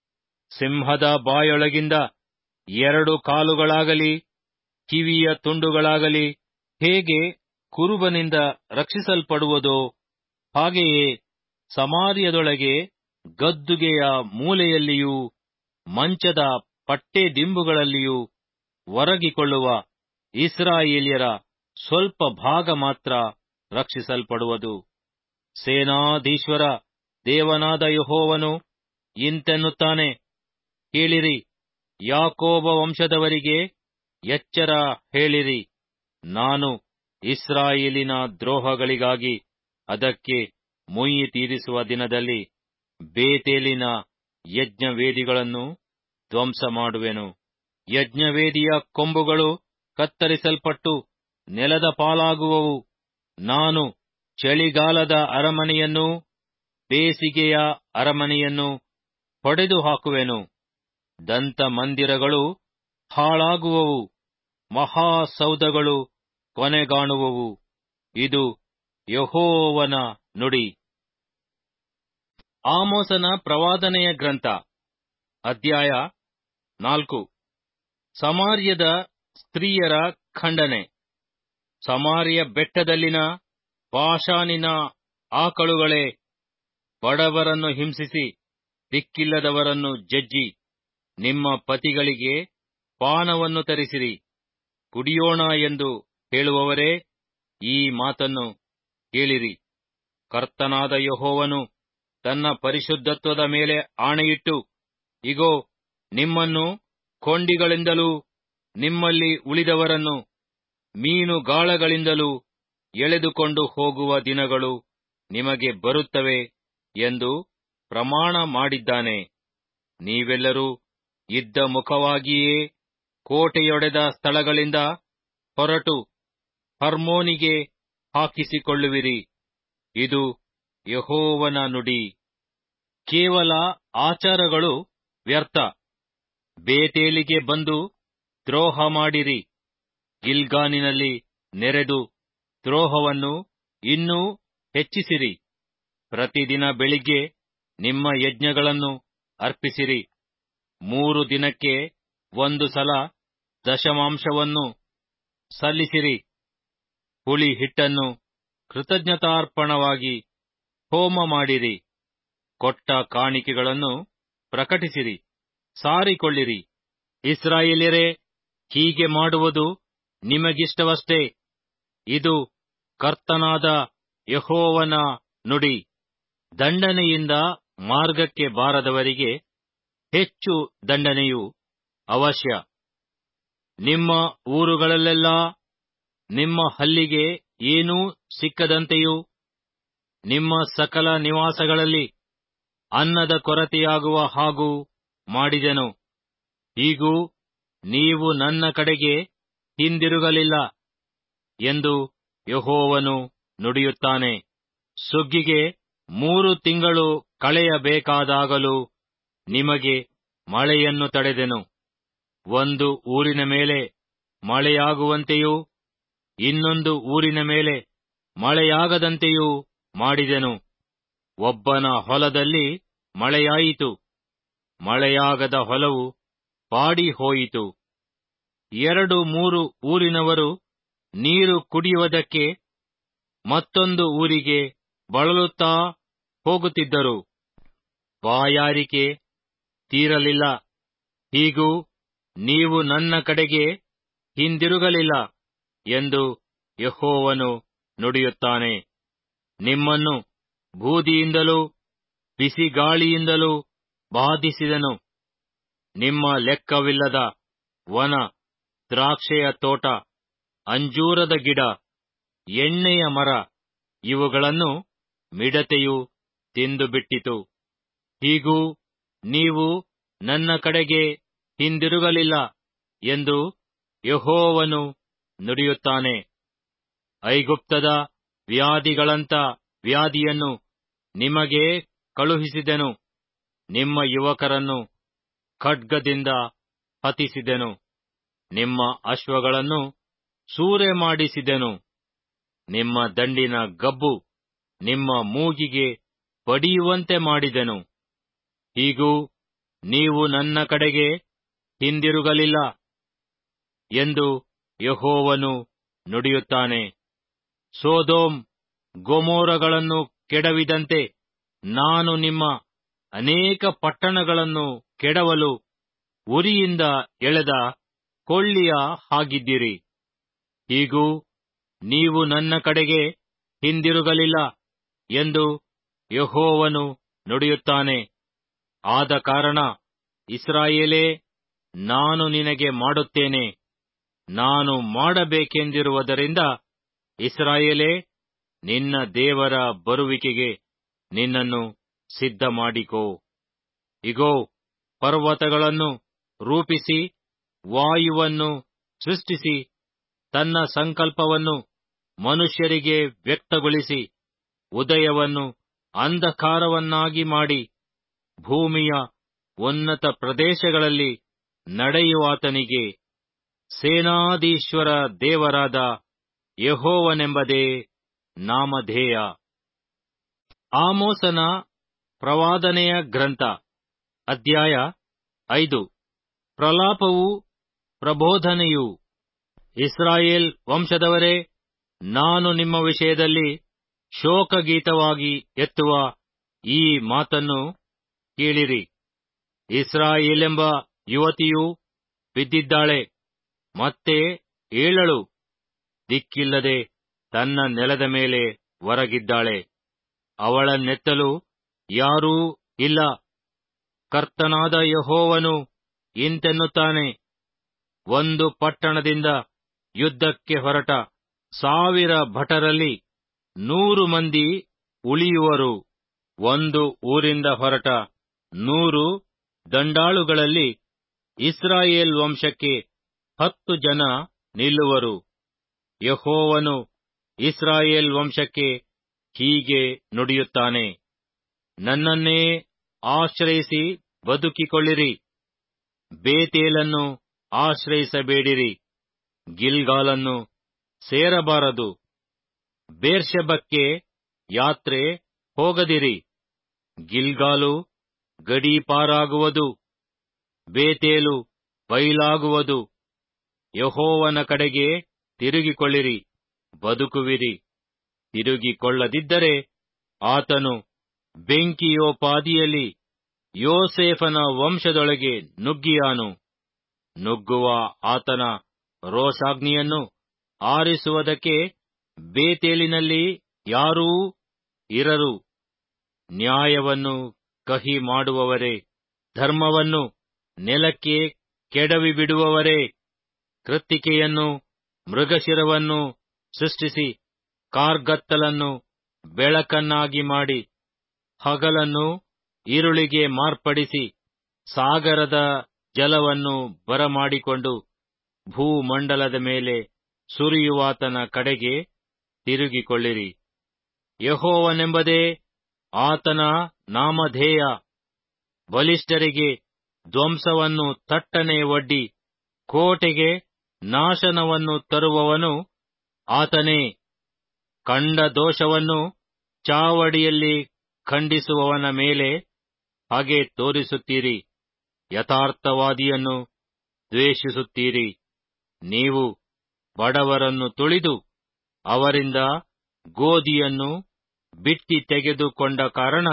ಸಿಂಹದ ಬಾಯೊಳಗಿಂದ ಎರಡು ಕಾಲುಗಳಾಗಲಿ ಕಿವಿಯ ತುಂಡುಗಳಾಗಲಿ ಹೇಗೆ ಕುರುಬನಿಂದ ರಕ್ಷಿಸಲ್ಪಡುವುದೋ ಹಾಗೆಯೇ ಸಮಾರ್ಯದೊಳಗೆ ಗದ್ದುಗೆಯ ಮೂಲೆಯಲ್ಲಿಯೂ ಮಂಚದ ಪಟ್ಟೆ ದಿಂಬುಗಳಲ್ಲಿಯೂ ಒರಗಿಕೊಳ್ಳುವ ಇಸ್ರಾಯೇಲ್ಯರ ಸ್ವಲ್ಪ ಭಾಗ ಮಾತ್ರ ರಕ್ಷಿಸಲ್ಪಡುವುದು ಸೇನಾಧೀಶ್ವರ ದೇವನಾದ ಯಹೋವನು ಇಂತೆನ್ನುತ್ತಾನೆ ಕೇಳಿರಿ ಯಾಕೋಬ ವಂಶದವರಿಗೆ ಎಚ್ಚರ ಹೇಳಿರಿ ನಾನು ಇಸ್ರಾಯೇಲಿನ ದ್ರೋಹಗಳಿಗಾಗಿ ಅದಕ್ಕೆ ಮುಯ್ಯಿ ತೀರಿಸುವ ದಿನದಲ್ಲಿ ಬೇತೇಲಿನ ಯಜ್ಞವೇದಿಗಳನ್ನು ಧ್ವಂಸ ಮಾಡುವೆನು ಯಜ್ಞವೇದಿಯ ಕೊಂಬುಗಳು ಕತ್ತರಿಸಲ್ಪಟ್ಟು ನೆಲದ ಪಾಲಾಗುವವು ನಾನು ಚಳಿಗಾಲದ ಅರಮನೆಯನ್ನು ಬೇಸಿಗೆಯ ಅರಮನೆಯನ್ನು ಹೊಡೆದು ಹಾಕುವೆನು ದಂತ ಮಂದಿರಗಳು ಹಾಳಾಗುವವು ಮಹಾಸೌಧಗಳು ಕೊನೆಗಾಣುವವು ಇದು ಯಹೋವನ ನುಡಿ ಆಮೋಸನ ಪ್ರವಾದನೆಯ ಗ್ರಂಥ ಅಧ್ಯಾಯ ನಾಲ್ಕು ಸಮಾರ್ಯದ ಸ್ತ್ರೀಯರ ಖಂಡನೆ ಸಮಾರ್ಯ ಬೆಟ್ಟದಲ್ಲಿನ ಬಾಷಾನಿನ ಆಕಳುಗಳೇ ಬಡವರನ್ನು ಹಿಂಸಿಸಿ ದಿಕ್ಕಿಲ್ಲದವರನ್ನು ಜಜ್ಜಿ ನಿಮ್ಮ ಪತಿಗಳಿಗೆ ಪಾನವನ್ನು ತರಿಸಿರಿ ಕುಡಿಯೋಣ ಎಂದು ಹೇಳುವವರೇ ಈ ಮಾತನ್ನು ಕೇಳಿರಿ ಕರ್ತನಾದ ಯಹೋವನು ತನ್ನ ಪರಿಶುದ್ಧತ್ವದ ಮೇಲೆ ಆಣೆಯಿಟ್ಟು ಇಗೋ ನಿಮ್ಮನ್ನು ಕೊಂಡಿಗಳಿಂದಲೂ ನಿಮ್ಮಲ್ಲಿ ಉಳಿದವರನ್ನು ಮೀನುಗಾಳಗಳಿಂದಲೂ ಎಳೆದುಕೊಂಡು ಹೋಗುವ ದಿನಗಳು ನಿಮಗೆ ಬರುತ್ತವೆ ಎಂದು ಪ್ರಮಾಣ ಮಾಡಿದ್ದಾನೆ ನೀವೆಲ್ಲರೂ ಇದ್ದ ಮುಖವಾಗಿಯೇ ಕೋಟೆಯೊಡೆದ ಸ್ಥಳಗಳಿಂದ ಹೊರಟು ಹರ್ಮೋನಿಗೆ ಹಾಕಿಸಿಕೊಳ್ಳುವಿರಿ ಇದು ಯಹೋವನ ನುಡಿ ಕೇವಲ ಆಚಾರಗಳು ವ್ಯರ್ಥ ಬೇತೇಲಿಗೆ ಬಂದು ದ್ರೋಹ ಮಾಡಿರಿ ಗಿಲ್ಗಾನಿನಲ್ಲಿ ನೆರೆದು ದ್ರೋಹವನ್ನು ಇನ್ನೂ ಹೆಚ್ಚಿಸಿರಿ ಪ್ರತಿದಿನ ಬೆಳಿಗ್ಗೆ ನಿಮ್ಮ ಯಜ್ಞಗಳನ್ನು ಅರ್ಪಿಸಿರಿ ಮೂರು ದಿನಕ್ಕೆ ಒಂದು ಸಲ ದಶಮಾಂಶವನ್ನು ಸಲ್ಲಿಸಿರಿ ಹುಳಿ ಹಿಟ್ಟನ್ನು ಕೃತಜ್ಞತಾರ್ಪಣವಾಗಿ ಹೋಮ ಮಾಡಿರಿ ಕೊಟ್ಟ ಕಾಣಿಕೆಗಳನ್ನು ಪ್ರಕಟಿಸಿರಿ ಸಾರಿಕೊಳ್ಳಿರಿ ಇಸ್ರಾಯೇಲ್ಯರೇ ಹೀಗೆ ಮಾಡುವುದು ನಿಮಗಿಷ್ಟವಷ್ಟೇ ಇದು ಕರ್ತನಾದ ಯಹೋವನ ನುಡಿ ದಂಡನೆಯಿಂದ ಮಾರ್ಗಕ್ಕೆ ಬಾರದವರಿಗೆ ಹೆಚ್ಚು ದಂಡನೆಯು ಅವಶ್ಯ ನಿಮ್ಮ ಊರುಗಳಲ್ಲೆಲ್ಲಾ ನಿಮ್ಮ ಹಲ್ಲಿಗೆ ಏನೂ ಸಿಕ್ಕದಂತೆಯೂ ನಿಮ್ಮ ಸಕಲ ನಿವಾಸಗಳಲ್ಲಿ ಅನ್ನದ ಕೊರತೆಯಾಗುವ ಹಾಗೂ ಮಾಡಿದೆನು ಹೀಗೂ ನೀವು ನನ್ನ ಕಡೆಗೆ ಹಿಂದಿರುಗಲಿಲ್ಲ ಎಂದು ಯಹೋವನು ನುಡಿಯುತ್ತಾನೆ ಸುಗ್ಗಿಗೆ ಮೂರು ತಿಂಗಳು ಕಳೆಯಬೇಕಾದಾಗಲೂ ನಿಮಗೆ ಮಳೆಯನ್ನು ತಡೆದೆನು ಒಂದು ಊರಿನ ಮೇಲೆ ಮಳೆಯಾಗುವಂತೆಯೂ ಇನ್ನೊಂದು ಊರಿನ ಮೇಲೆ ಮಳೆಯಾಗದಂತೆಯೂ ಮಾಡಿದೆನು ಒಬ್ಬನ ಹೊಲದಲ್ಲಿ ಮಳೆಯಾಯಿತು ಮಳೆಯಾಗದ ಹೊಲವು ಬಾಡಿ ಹೋಯಿತು ಎರಡು ಮೂರು ಊರಿನವರು ನೀರು ಕುಡಿಯುವುದಕ್ಕೆ ಮತ್ತೊಂದು ಊರಿಗೆ ಬಳಲುತ್ತಾ ಹೋಗುತ್ತಿದ್ದರು ಬಾಯಾರಿಕೆ ತೀರಲಿಲ್ಲ ಹೀಗೂ ನೀವು ನನ್ನ ಕಡೆಗೆ ಹಿಂದಿರುಗಲಿಲ್ಲ ಎಂದು ಯಹೋವನು ನುಡಿಯುತ್ತಾನೆ ನಿಮ್ಮನ್ನು ಬೂದಿಯಿಂದಲೂ ಬಿಸಿಗಾಳಿಯಿಂದಲೂ ಬಾಧಿಸಿದನು ನಿಮ್ಮ ಲೆಕ್ಕವಿಲ್ಲದ ವನ ದ್ರಾಕ್ಷೆಯ ತೋಟ ಅಂಜೂರದ ಗಿಡ ಎಣ್ಣೆಯ ಮರ ಇವುಗಳನ್ನು ಮಿಡತೆಯು ತಿಂದುಬಿಟ್ಟಿತು ಹೀಗೂ ನೀವು ನನ್ನ ಕಡೆಗೆ ಹಿಂದಿರುಗಲಿಲ್ಲ ಎಂದು ಯಹೋವನು ನುಡಿಯುತ್ತಾನೆ ಐಗುಪ್ತದ ವ್ಯಾಧಿಗಳಂತ ವ್ಯಾಧಿಯನ್ನು ನಿಮಗೆ ಕಳುಹಿಸಿದೆನು ನಿಮ್ಮ ಯುವಕರನ್ನು ಖಡ್ಗದಿಂದ ಹತಿಸಿದೆನು ನಿಮ್ಮ ಅಶ್ವಗಳನ್ನು ಸೂರೆ ಮಾಡಿಸಿದೆನು ನಿಮ್ಮ ದಂಡಿನ ಗಬ್ಬು ನಿಮ್ಮ ಮೂಗಿಗೆ ಬಡಿಯುವಂತೆ ಮಾಡಿದೆನು ಹೀಗೂ ನೀವು ನನ್ನ ಕಡೆಗೆ ಹಿಂದಿರುಗಲಿಲ್ಲ ಎಂದು ಯಹೋವನು ನುಡಿಯುತ್ತಾನೆ ಸೋದೋಮ್ ಗೊಮೋರಗಳನ್ನು ಕೆಡವಿದಂತೆ ನಾನು ನಿಮ್ಮ ಅನೇಕ ಪಟ್ಟಣಗಳನ್ನು ಕೆಡವಲು ಉರಿಯಿಂದ ಎಳೆದ ಕೊಳ್ಳಿಯ ಹಾಗಿದ್ದಿರಿ ಹೀಗೂ ನೀವು ನನ್ನ ಕಡೆಗೆ ಹಿಂದಿರುಗಲಿಲ್ಲ ಎಂದು ಯಹೋವನು ನುಡಿಯುತ್ತಾನೆ ಆದ ಕಾರಣ ಇಸ್ರಾಯೇಲೇ ನಾನು ನಿನಗೆ ಮಾಡುತ್ತೇನೆ ನಾನು ಮಾಡಬೇಕೆಂದಿರುವುದರಿಂದ ಇಸ್ರಾಯೇಲೇ ನಿನ್ನ ದೇವರ ಬರುವಿಕೆಗೆ ನಿನ್ನನ್ನು ಸಿದ್ಧ ಮಾಡಿಕೋ ಇಗೋ ಪರ್ವತಗಳನ್ನು ರೂಪಿಸಿ ವಾಯುವನ್ನು ಸೃಷ್ಟಿಸಿ ತನ್ನ ಸಂಕಲ್ಪವನ್ನು ಮನುಷ್ಯರಿಗೆ ವ್ಯಕ್ತಗೊಳಿಸಿ ಉದಯವನ್ನು ಅಂಧಕಾರವನ್ನಾಗಿ ಮಾಡಿ ಭೂಮಿಯ ಉನ್ನತ ಪ್ರದೇಶಗಳಲ್ಲಿ ನಡೆಯುವಾತನಿಗೆ ಸೇನಾಧೀಶ್ವರ ದೇವರಾದ ಯಹೋವನೆಂಬುದೇ ನಾಮಧೇಯ ಆಮೋಸನ ಪ್ರವಾದನೆಯ ಗ್ರಂಥ ಅಧ್ಯಾಯ ಐದು ಪ್ರಲಾಪವೂ ಪ್ರಬೋಧನೆಯೂ ಇಸ್ರಾಯೇಲ್ ವಂಶದವರೇ ನಾನು ನಿಮ್ಮ ವಿಷಯದಲ್ಲಿ ಶೋಕಗೀತವಾಗಿ ಎತ್ತುವ ಈ ಮಾತನ್ನು ಕೇಳಿರಿ ಇಸ್ರಾಯೇಲೆಂಬ ಯುವತಿಯು ಬಿದ್ದಿದ್ದಾಳೆ ಮತ್ತೆ ಏಳಳು ದಿಕ್ಕಿಲ್ಲದೆ ತನ್ನ ನೆಲದ ಮೇಲೆ ಹೊರಗಿದ್ದಾಳೆ ಅವಳನ್ನೆತ್ತಲು ಯಾರೂ ಇಲ್ಲ ಕರ್ತನಾದ ಯಹೋವನು ಇಂತೆನ್ನುತ್ತಾನೆ ಒಂದು ಪಟ್ಟಣದಿಂದ ಯುದ್ಧಕ್ಕೆ ಹೊರಟ ಸಾವಿರ ಭಟರಲ್ಲಿ ನೂರು ಮಂದಿ ಉಳಿಯುವರು ಒಂದು ಊರಿಂದ ಹೊರಟ ನೂರು ದಂಡಾಳುಗಳಲ್ಲಿ ಇಸ್ರಾಯೇಲ್ ವಂಶಕ್ಕೆ ಹತ್ತು ಜನ ನಿಲ್ಲುವರು ಯಹೋವನು ಇಸ್ರಾಯೇಲ್ ವಂಶಕ್ಕೆ ಹೀಗೆ ನುಡಿಯುತ್ತಾನೆ ನನ್ನನ್ನೇ ಆಶ್ರಯಿಸಿ ಬದುಕಿಕೊಳ್ಳಿರಿ ಬೇತೇಲನ್ನು ಆಶ್ರಯಿಸಬೇಡಿರಿ ಗಿಲ್ಗಾಲನ್ನು ಸೇರಬಾರದು ಬೇರ್ಷೆಬಕ್ಕೆ ಯಾತ್ರೆ ಹೋಗದಿರಿ ಗಿಲ್ಗಾಲು ಗಡೀಪಾರಾಗುವುದು ಬೇತೇಲು ಬಯಲಾಗುವುದು ಯಹೋವನ ಕಡೆಗೆ ತಿರುಗಿಕೊಳ್ಳಿರಿ ಬದುಕುವಿರಿ ತಿರುಗಿಕೊಳ್ಳದಿದ್ದರೆ ಆತನು ಬೆಂಕಿಯೋಪಾದಿಯಲ್ಲಿ ಯೋಸೇಫನ ವಂಶದೊಳಗೆ ನುಗ್ಗಿಯಾನು ನುಗ್ಗುವ ಆತನ ರೋಷಾಗ್ನಿಯನ್ನು ಆರಿಸುವುದಕ್ಕೆ ಬೇತೇಲಿನಲ್ಲಿ ಯಾರೂ ಇರರು ನ್ಯಾಯವನ್ನು ಕಹಿ ಮಾಡುವವರೇ ಧರ್ಮವನ್ನು ನೆಲಕ್ಕೆ ಕೆಡವಿ ಬಿಡುವವರೇ ಕೃತ್ತಿಕೆಯನ್ನು ಮೃಗಶಿರವನ್ನು ಸೃಷ್ಟಿಸಿ ಕಾರ್ಗತ್ತಲನ್ನು ಬೆಳಕನ್ನಾಗಿ ಮಾಡಿ ಹಗಲನ್ನು ಇರುಳಿಗೆ ಮಾರ್ಪಡಿಸಿ ಸಾಗರದ ಜಲವನ್ನು ಬರಮಾಡಿಕೊಂಡು ಭೂಮಂಡಲದ ಮೇಲೆ ಸುರಿಯುವಾತನ ಕಡೆಗೆ ತಿರುಗಿಕೊಳ್ಳಿರಿ ಯಹೋವನೆಂಬುದೇ ಆತನ ನಾಮಧೇಯ ಬಲಿಷ್ಠರಿಗೆ ಧ್ವಂಸವನ್ನು ತಟ್ಟನೆ ಒಡ್ಡಿ ಕೋಟೆಗೆ ನಾಶನವನ್ನು ತರುವವನು ಆತನೇ ಕಂಡ ದೋಷವನ್ನು ಚಾವಡಿಯಲ್ಲಿ ಖಂಡಿಸುವವನ ಮೇಲೆ ಹಾಗೆ ತೋರಿಸುತ್ತೀರಿ ಯಥಾರ್ಥವಾದಿಯನ್ನು ದ್ವೇಷಿಸುತ್ತೀರಿ ನೀವು ಬಡವರನ್ನು ತುಳಿದು ಅವರಿಂದ ಗೋಧಿಯನ್ನು ಬಿಟ್ಟಿ ತೆಗೆದುಕೊಂಡ ಕಾರಣ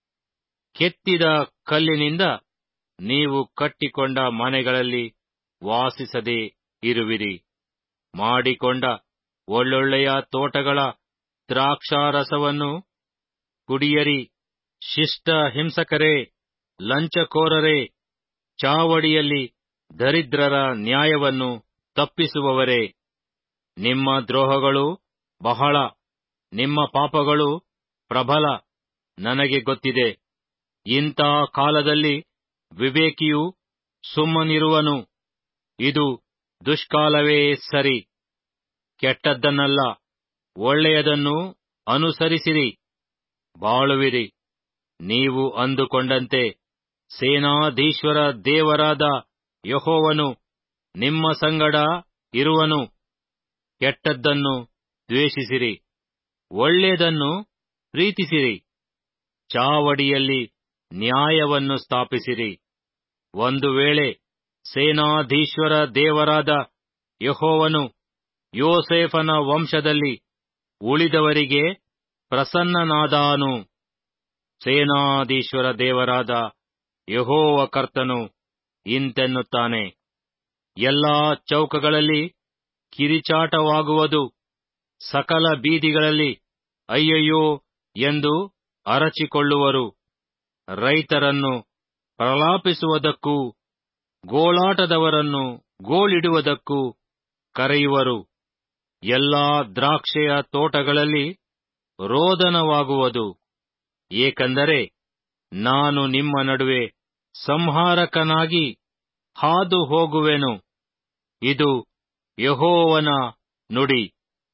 ಕೆತ್ತಿದ ಕಲ್ಲಿನಿಂದ ನೀವು ಕಟ್ಟಿಕೊಂಡ ಮನೆಗಳಲ್ಲಿ ವಾಸಿಸದೆ ಇರುವಿರಿ ಮಾಡಿಕೊಂಡ ಒಳ್ಳೊಳ್ಳೆಯ ತೋಟಗಳ ದ್ರಾಕ್ಷಾರಸವನ್ನು ಕುಡಿಯರಿ ಶಿಷ್ಟ ಹಿಂಸಕರೇ ಲಂಚಕೋರರೇ ಚಾವಡಿಯಲ್ಲಿ ದರಿದ್ರರ ನ್ಯಾಯವನ್ನು ತಪ್ಪಿಸುವವರೇ ನಿಮ್ಮ ದ್ರೋಹಗಳು ಬಹಳ ನಿಮ್ಮ ಪಾಪಗಳು ಪ್ರಬಲ ನನಗೆ ಗೊತ್ತಿದೆ ಇಂಥ ಕಾಲದಲ್ಲಿ ವಿವೇಕಿಯು ಸುಮ್ಮನಿರುವನು ಇದು ದುಷ್ಕಾಲವೇ ಸರಿ ಕೆಟ್ಟದ್ದನ್ನಲ್ಲ ಒಳ್ಳೆಯದನ್ನು ಅನುಸರಿಸಿರಿ ಬಾಳುವಿರಿ ನೀವು ಅಂದುಕೊಂಡಂತೆ ಸೇನಾಧೀಶ್ವರ ದೇವರಾದ ಯಹೋವನು ನಿಮ್ಮ ಸಂಗಡ ಇರುವನು ಕೆಟ್ಟದ್ದನ್ನು ದ್ವೇಷಿಸಿರಿ ಒಳ್ಳೆಯದನ್ನು ಪ್ರೀತಿಸಿರಿ ಚಾವಡಿಯಲ್ಲಿ ನ್ಯಾಯವನ್ನು ಸ್ಥಾಪಿಸಿರಿ ಒಂದು ವೇಳೆ ಸೇನಾಧೀಶ್ವರ ದೇವರಾದ ಯಹೋವನು ಯೋಸೇಫನ ವಂಶದಲ್ಲಿ ಉಳಿದವರಿಗೆ ಪ್ರಸನ್ನನಾದಾನು ಸೇನಾಧೀಶ್ವರ ದೇವರಾದ ಯಹೋವ ಕರ್ತನು ಇಂತೆನ್ನುತ್ತಾನೆ ಎಲ್ಲಾ ಚೌಕಗಳಲ್ಲಿ ಕಿರಿಚಾಟವಾಗುವುದು ಸಕಲ ಬೀದಿಗಳಲ್ಲಿ ಅಯ್ಯಯ್ಯೋ ಎಂದು ಅರಚಿಕೊಳ್ಳುವರು ರೈತರನ್ನು ಪ್ರಲಾಪಿಸುವುದಕ್ಕೂ ಗೋಳಾಟದವರನ್ನು ಗೋಳಿಡುವುದಕ್ಕೂ ಕರೆಯುವರು ಎಲ್ಲಾ ದ್ರಾಕ್ಷೆಯ ತೋಟಗಳಲ್ಲಿ ರೋದನವಾಗುವುದು ಏಕೆಂದರೆ ನಾನು ನಿಮ್ಮ ನಡುವೆ ಸಂಹಾರಕನಾಗಿ ಹಾದು ಹೋಗುವೆನು ಇದು ಯಹೋವನ ನುಡಿ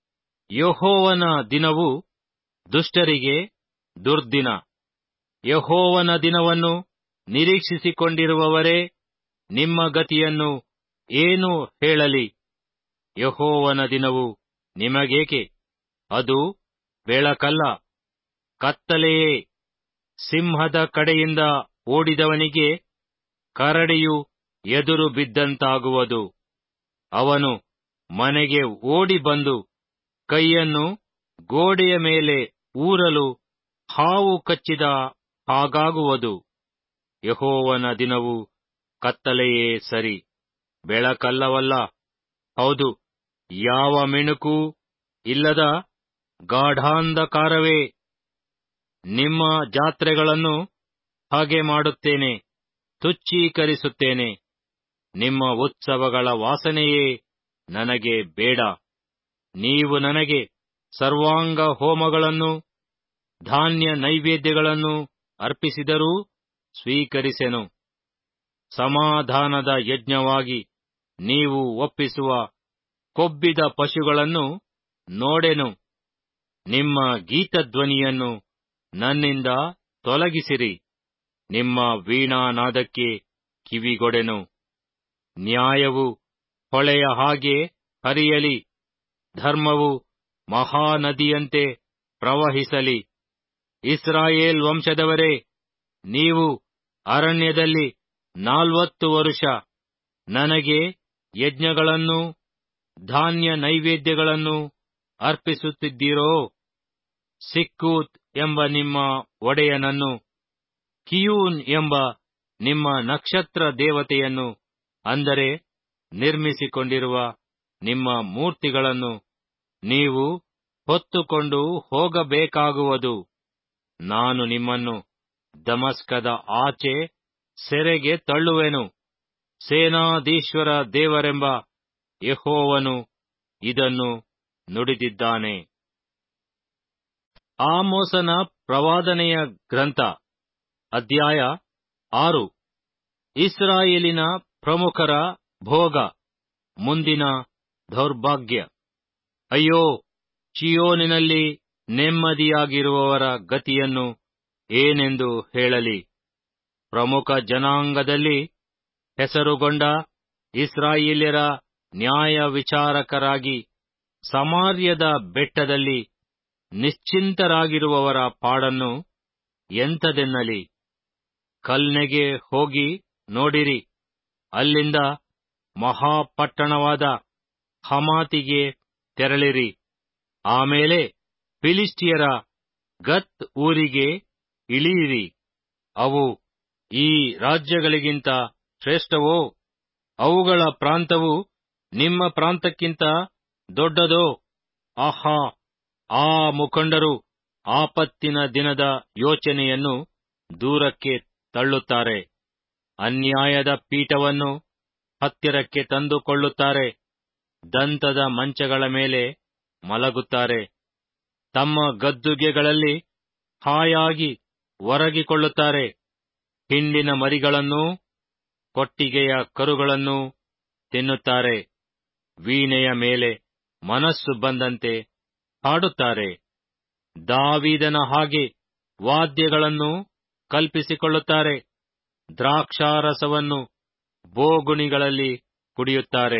ಯಹೋವನ ದಿನವು ದುಷ್ಟರಿಗೆ ದುರ್ದಿನ ಯಹೋವನ ದಿನವನ್ನು ನಿರೀಕ್ಷಿಸಿಕೊಂಡಿರುವವರೇ ನಿಮ್ಮ ಗತಿಯನ್ನು ಏನು ಹೇಳಲಿ ಯಹೋವನ ದಿನವು ನಿಮಗೇಕೆ ಅದು ಬೆಳಕಲ್ಲ ಕತ್ತಲೆಯೇ ಸಿಂಹದ ಕಡೆಯಿಂದ ಓಡಿದವನಿಗೆ ಕರಡಿಯು ಎದುರು ಬಿದ್ದಂತಾಗುವುದು ಅವನು ಮನೆಗೆ ಓಡಿ ಬಂದು ಕೈಯನ್ನು ಗೋಡೆಯ ಮೇಲೆ ಊರಲು ಹಾವು ಕಚ್ಚಿದ ಹಾಗಾಗುವುದು ಯಹೋವನ ದಿನವು ಕತ್ತಲೆಯೇ ಸರಿ ಬೆಳಕಲ್ಲವಲ್ಲ ಹೌದು ಯಾವ ಮಿಣುಕೂ ಇಲ್ಲದ ಗಾಢಾಂಧಕಾರವೇ ನಿಮ್ಮ ಜಾತ್ರೆಗಳನ್ನು ಹಾಗೆ ಮಾಡುತ್ತೇನೆ ತುಚ್ಚೀಕರಿಸುತ್ತೇನೆ ನಿಮ್ಮ ಉತ್ಸವಗಳ ವಾಸನೆಯೇ ನನಗೆ ಬೇಡ ನೀವು ನನಗೆ ಸರ್ವಾಂಗ ಹೋಮಗಳನ್ನು ಧಾನ್ಯ ನೈವೇದ್ಯಗಳನ್ನು ಅರ್ಪಿಸಿದರೂ ಸ್ವೀಕರಿಸೆನು ಸಮಾಧಾನದ ಯಜ್ಞವಾಗಿ ನೀವು ಒಪ್ಪಿಸುವ ಕೊಬ್ಬಿದ ಪಶುಗಳನ್ನು ನೋಡೆನು ನಿಮ್ಮ ಗೀತಧ್ವನಿಯನ್ನು ನನ್ನಿಂದ ತೊಲಗಿಸಿರಿ ನಿಮ್ಮ ವೀಣಾನಾದಕ್ಕೆ ಕಿವಿಗೊಡೆನು ನ್ಯಾಯವು ಹೊಳೆಯ ಹಾಗೆ ಹರಿಯಲಿ ಧರ್ಮವು ಮಹಾನದಿಯಂತೆ ಪ್ರವಹಿಸಲಿ ಇಸ್ರಾಯೇಲ್ ವಂಶದವರೇ ನೀವು ಅರಣ್ಯದಲ್ಲಿ ನಾಲ್ವತ್ತು ವರುಷ ನನಗೆ ಯಜ್ಞಗಳನ್ನೂ ಧಾನ್ಯ ನೈವೇದ್ಯಗಳನ್ನು ಅರ್ಪಿಸುತ್ತಿದ್ದೀರೋ ಸಿಕ್ಕೂತ್ ಎಂಬ ನಿಮ್ಮ ಒಡೆಯನನ್ನು ಕಿಯೂನ್ ಎಂಬ ನಿಮ್ಮ ನಕ್ಷತ್ರ ದೇವತೆಯನ್ನು ಅಂದರೆ ನಿರ್ಮಿಸಿಕೊಂಡಿರುವ ನಿಮ್ಮ ಮೂರ್ತಿಗಳನ್ನು ನೀವು ಹೊತ್ತುಕೊಂಡು ಹೋಗಬೇಕಾಗುವುದು ನಾನು ನಿಮ್ಮನ್ನು ದಮಸ್ಕದ ಆಚೆ ಸೆರೆಗೆ ತಳ್ಳುವೆನು ಸೇನಾಧೀಶ್ವರ ದೇವರೆಂಬ ಯೆಹೋವನು ಇದನ್ನು ನುಡಿದಿದ್ದಾನೆ ಆಮೋಸನ ಪ್ರವಾದನೆಯ ಗ್ರಂಥ ಅಧ್ಯಾಯ ಆರು ಇಸ್ರಾಯೇಲಿನ ಪ್ರಮುಖರ ಭೋಗ ಮುಂದಿನ ದೌರ್ಭಾಗ್ಯ ಅಯ್ಯೋ ಚಿಯೋನಿನಲ್ಲಿ ನೆಮ್ಮದಿಯಾಗಿರುವವರ ಗತಿಯನ್ನು ಏನೆಂದು ಹೇಳಲಿ ಪ್ರಮುಖ ಜನಾಂಗದಲ್ಲಿ ಹೆಸರುಗೊಂಡ ಇಸ್ರಾಯೇಲ್ಯರ ನ್ಯಾಯ ವಿಚಾರಕರಾಗಿ ಸಮಾರ್ಯದ ಬೆಟ್ಟದಲ್ಲಿ ನಿಶ್ಚಿಂತರಾಗಿರುವವರ ಪಾಡನ್ನು ಎಂಥದೆನ್ನಲಿ ಕಲ್ನೆಗೆ ಹೋಗಿ ನೋಡಿರಿ ಅಲ್ಲಿಂದ ಮಹಾಪಟ್ಟಣವಾದ ಹಮಾತಿಗೆ ತೆರಳಿರಿ ಆಮೇಲೆ ಫಿಲಿಸ್ಟಿಯರ ಗತ್ ಊರಿಗೆ ಇಳಿಯಿರಿ ಅವು ಈ ರಾಜ್ಯಗಳಿಗಿಂತ ಶ್ರೇಷ್ಠವೋ ಅವುಗಳ ಪ್ರಾಂತವು ನಿಮ್ಮ ಪ್ರಾಂತಕ್ಕಿಂತ ದೊಡ್ಡದೋ ಆಹಾ ಆ ಮುಖಂಡರು ಆಪತ್ತಿನ ದಿನದ ಯೋಚನೆಯನ್ನು ದೂರಕ್ಕೆ ತಳ್ಳುತ್ತಾರೆ ಅನ್ಯಾಯದ ಪೀಠವನ್ನು ಹತ್ತಿರಕ್ಕೆ ತಂದುಕೊಳ್ಳುತ್ತಾರೆ ದಂತದ ಮಂಚಗಳ ಮೇಲೆ ಮಲಗುತ್ತಾರೆ ತಮ್ಮ ಗದ್ದುಗೆಗಳಲ್ಲಿ ಹಾಯಾಗಿ ಒರಗಿಕೊಳ್ಳುತ್ತಾರೆ ಹಿಂಡಿನ ಮರಿಗಳನ್ನೂ ಕೊಟ್ಟಿಗೆಯ ಕರುಗಳನ್ನೂ ತಿನ್ನುತ್ತಾರೆ ವೀಣೆಯ ಮೇಲೆ ಮನಸ್ಸು ಬಂದಂತೆ ಹಾಡುತ್ತಾರೆ ದಾವೀದನ ಹಾಗೆ ವಾದ್ಯಗಳನ್ನು ಕಲ್ಪಿಸಿಕೊಳ್ಳುತ್ತಾರೆ ದ್ರಾಕ್ಷಾರಸವನ್ನು ಬೋಗುಣಿಗಳಲ್ಲಿ ಕುಡಿಯುತ್ತಾರೆ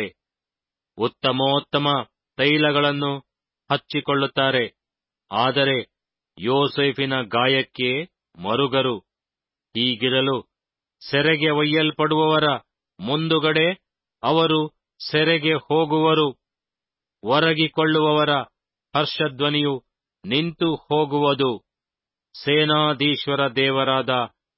ಉತ್ತಮೋತ್ತಮ ತೈಲಗಳನ್ನು ಹಚ್ಚಿಕೊಳ್ಳುತ್ತಾರೆ ಆದರೆ ಯೋಸೇಫಿನ ಗಾಯಕ್ಕೆ ಮರುಗರು ಹೀಗಿರಲು ಸೆರೆಗೆ ಒಯ್ಯಲ್ಪಡುವವರ ಮುಂದುಗಡೆ ಅವರು ಸೆರೆಗೆ ಹೋಗುವರು ಒರಗಿಕೊಳ್ಳುವವರ ಹರ್ಷಧ್ವನಿಯು ನಿಂತು ಹೋಗುವುದು ಸೇನಾಧೀಶ್ವರ ದೇವರಾದ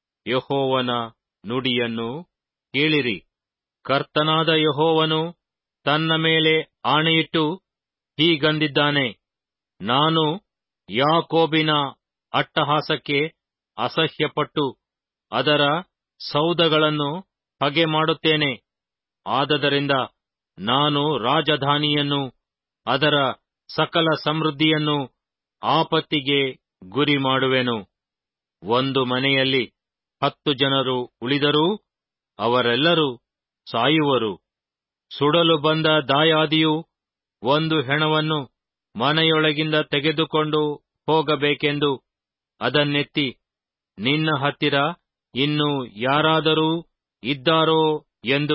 ಯಹೋವನ ನುಡಿಯನ್ನು ಕೇಳಿರಿ ಕರ್ತನಾದ ಯಹೋವನು ತನ್ನ ಮೇಲೆ ಆಣೆಯಿಟ್ಟು ಹೀಗಂದಿದ್ದಾನೆ ನಾನು ಯಾಕೋಬಿನ ಅಟ್ಟಹಾಸಕ್ಕೆ ಅಸಹ್ಯಪಟ್ಟು ಅದರ ಸೌಧಗಳನ್ನು ಹಗೆ ಮಾಡುತ್ತೇನೆ ಆದದರಿಂದ ನಾನು ರಾಜಧಾನಿಯನ್ನು ಅದರ ಸಕಲ ಸಮೃದ್ಧಿಯನ್ನು ಆಪತ್ತಿಗೆ ಗುರಿ ಮಾಡುವೆನು ಒಂದು ಮನೆಯಲ್ಲಿ ಹತ್ತು ಜನರು ಉಳಿದರೂ ಅವರೆಲ್ಲರೂ ಸಾಯುವರು ಸುಡಲು ಬಂದ ದಾಯಾದಿಯು ಒಂದು ಹೆಣವನ್ನು ಮನೆಯೊಳಗಿಂದ ತೆಗೆದುಕೊಂಡು ಹೋಗಬೇಕೆಂದು ಅದನ್ನೆತ್ತಿ ನಿನ್ನ ಹತ್ತಿರ ಇನ್ನು ಯಾರಾದರೂ ಇದ್ದಾರೋ ಎಂದು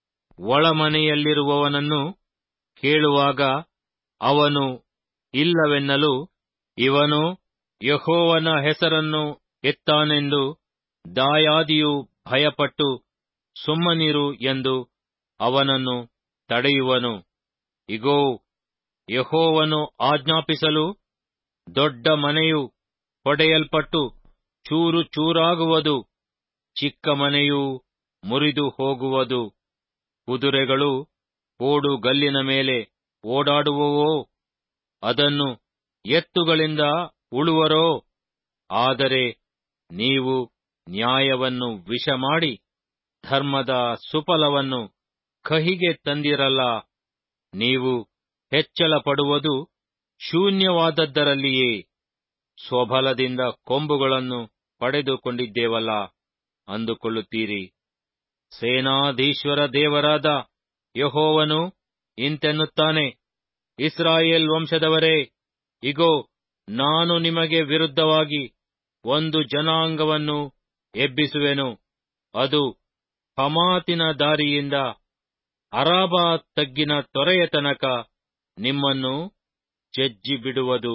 ಒಳಮನೆಯಲ್ಲಿರುವವನನ್ನು ಕೇಳುವಾಗ ಅವನು ಇಲ್ಲವೆನ್ನಲು ಇವನು ಯಹೋವನ ಹೆಸರನ್ನು ಎತ್ತಾನೆಂದು ದಾಯಾದಿಯು ಭಯಪಟ್ಟು ಸುಮ್ಮನಿರು ಎಂದು ಅವನನ್ನು ತಡೆಯುವನು ಇಗೋ ಯಹೋವನು ಆಜ್ಞಾಪಿಸಲು ದೊಡ್ಡ ಮನೆಯು ಹೊಡೆಯಲ್ಪಟ್ಟು ಚೂರು ಚೂರಾಗುವುದು ಚಿಕ್ಕ ಮನೆಯೂ ಮುರಿದು ಹೋಗುವುದು ಕುದುರೆಗಳು ಓಡುಗಲ್ಲಿನ ಮೇಲೆ ಓಡಾಡುವವೋ ಅದನ್ನು ಎತ್ತುಗಳಿಂದ ಉಳುವರೋ ಆದರೆ ನೀವು ನ್ಯಾಯವನ್ನು ವಿಷ ಮಾಡಿ ಧರ್ಮದ ಸುಫಲವನ್ನು ಕಹಿಗೆ ತಂದಿರಲ್ಲ ನೀವು ಹೆಚ್ಚಳ ಪಡುವುದು ಶೂನ್ಯವಾದದ್ದರಲ್ಲಿಯೇ ಸ್ವಬಲದಿಂದ ಕೊಂಬುಗಳನ್ನು ಪಡೆದುಕೊಂಡಿದ್ದೇವಲ್ಲ ಅಂದುಕೊಳ್ಳುತ್ತೀರಿ ಸೇನಾಧೀಶ್ವರ ದೇವರಾದ ಯಹೋವನು ಇಂತೆನ್ನುತ್ತಾನೆ ಇಸ್ರಾಯೇಲ್ ವಂಶದವರೇ ಇಗೋ ನಾನು ನಿಮಗೆ ವಿರುದ್ಧವಾಗಿ ಒಂದು ಜನಾಂಗವನ್ನು ಎಬ್ಬಿಸುವೆನು ಅದು ಹಮಾತಿನ ದಾರಿಯಿಂದ ಅರಾಬಾ ತಗ್ಗಿನ ತೊರೆಯ ತನಕ ನಿಮ್ಮನ್ನು ಜಜ್ಜಿ ಬಿಡುವುದು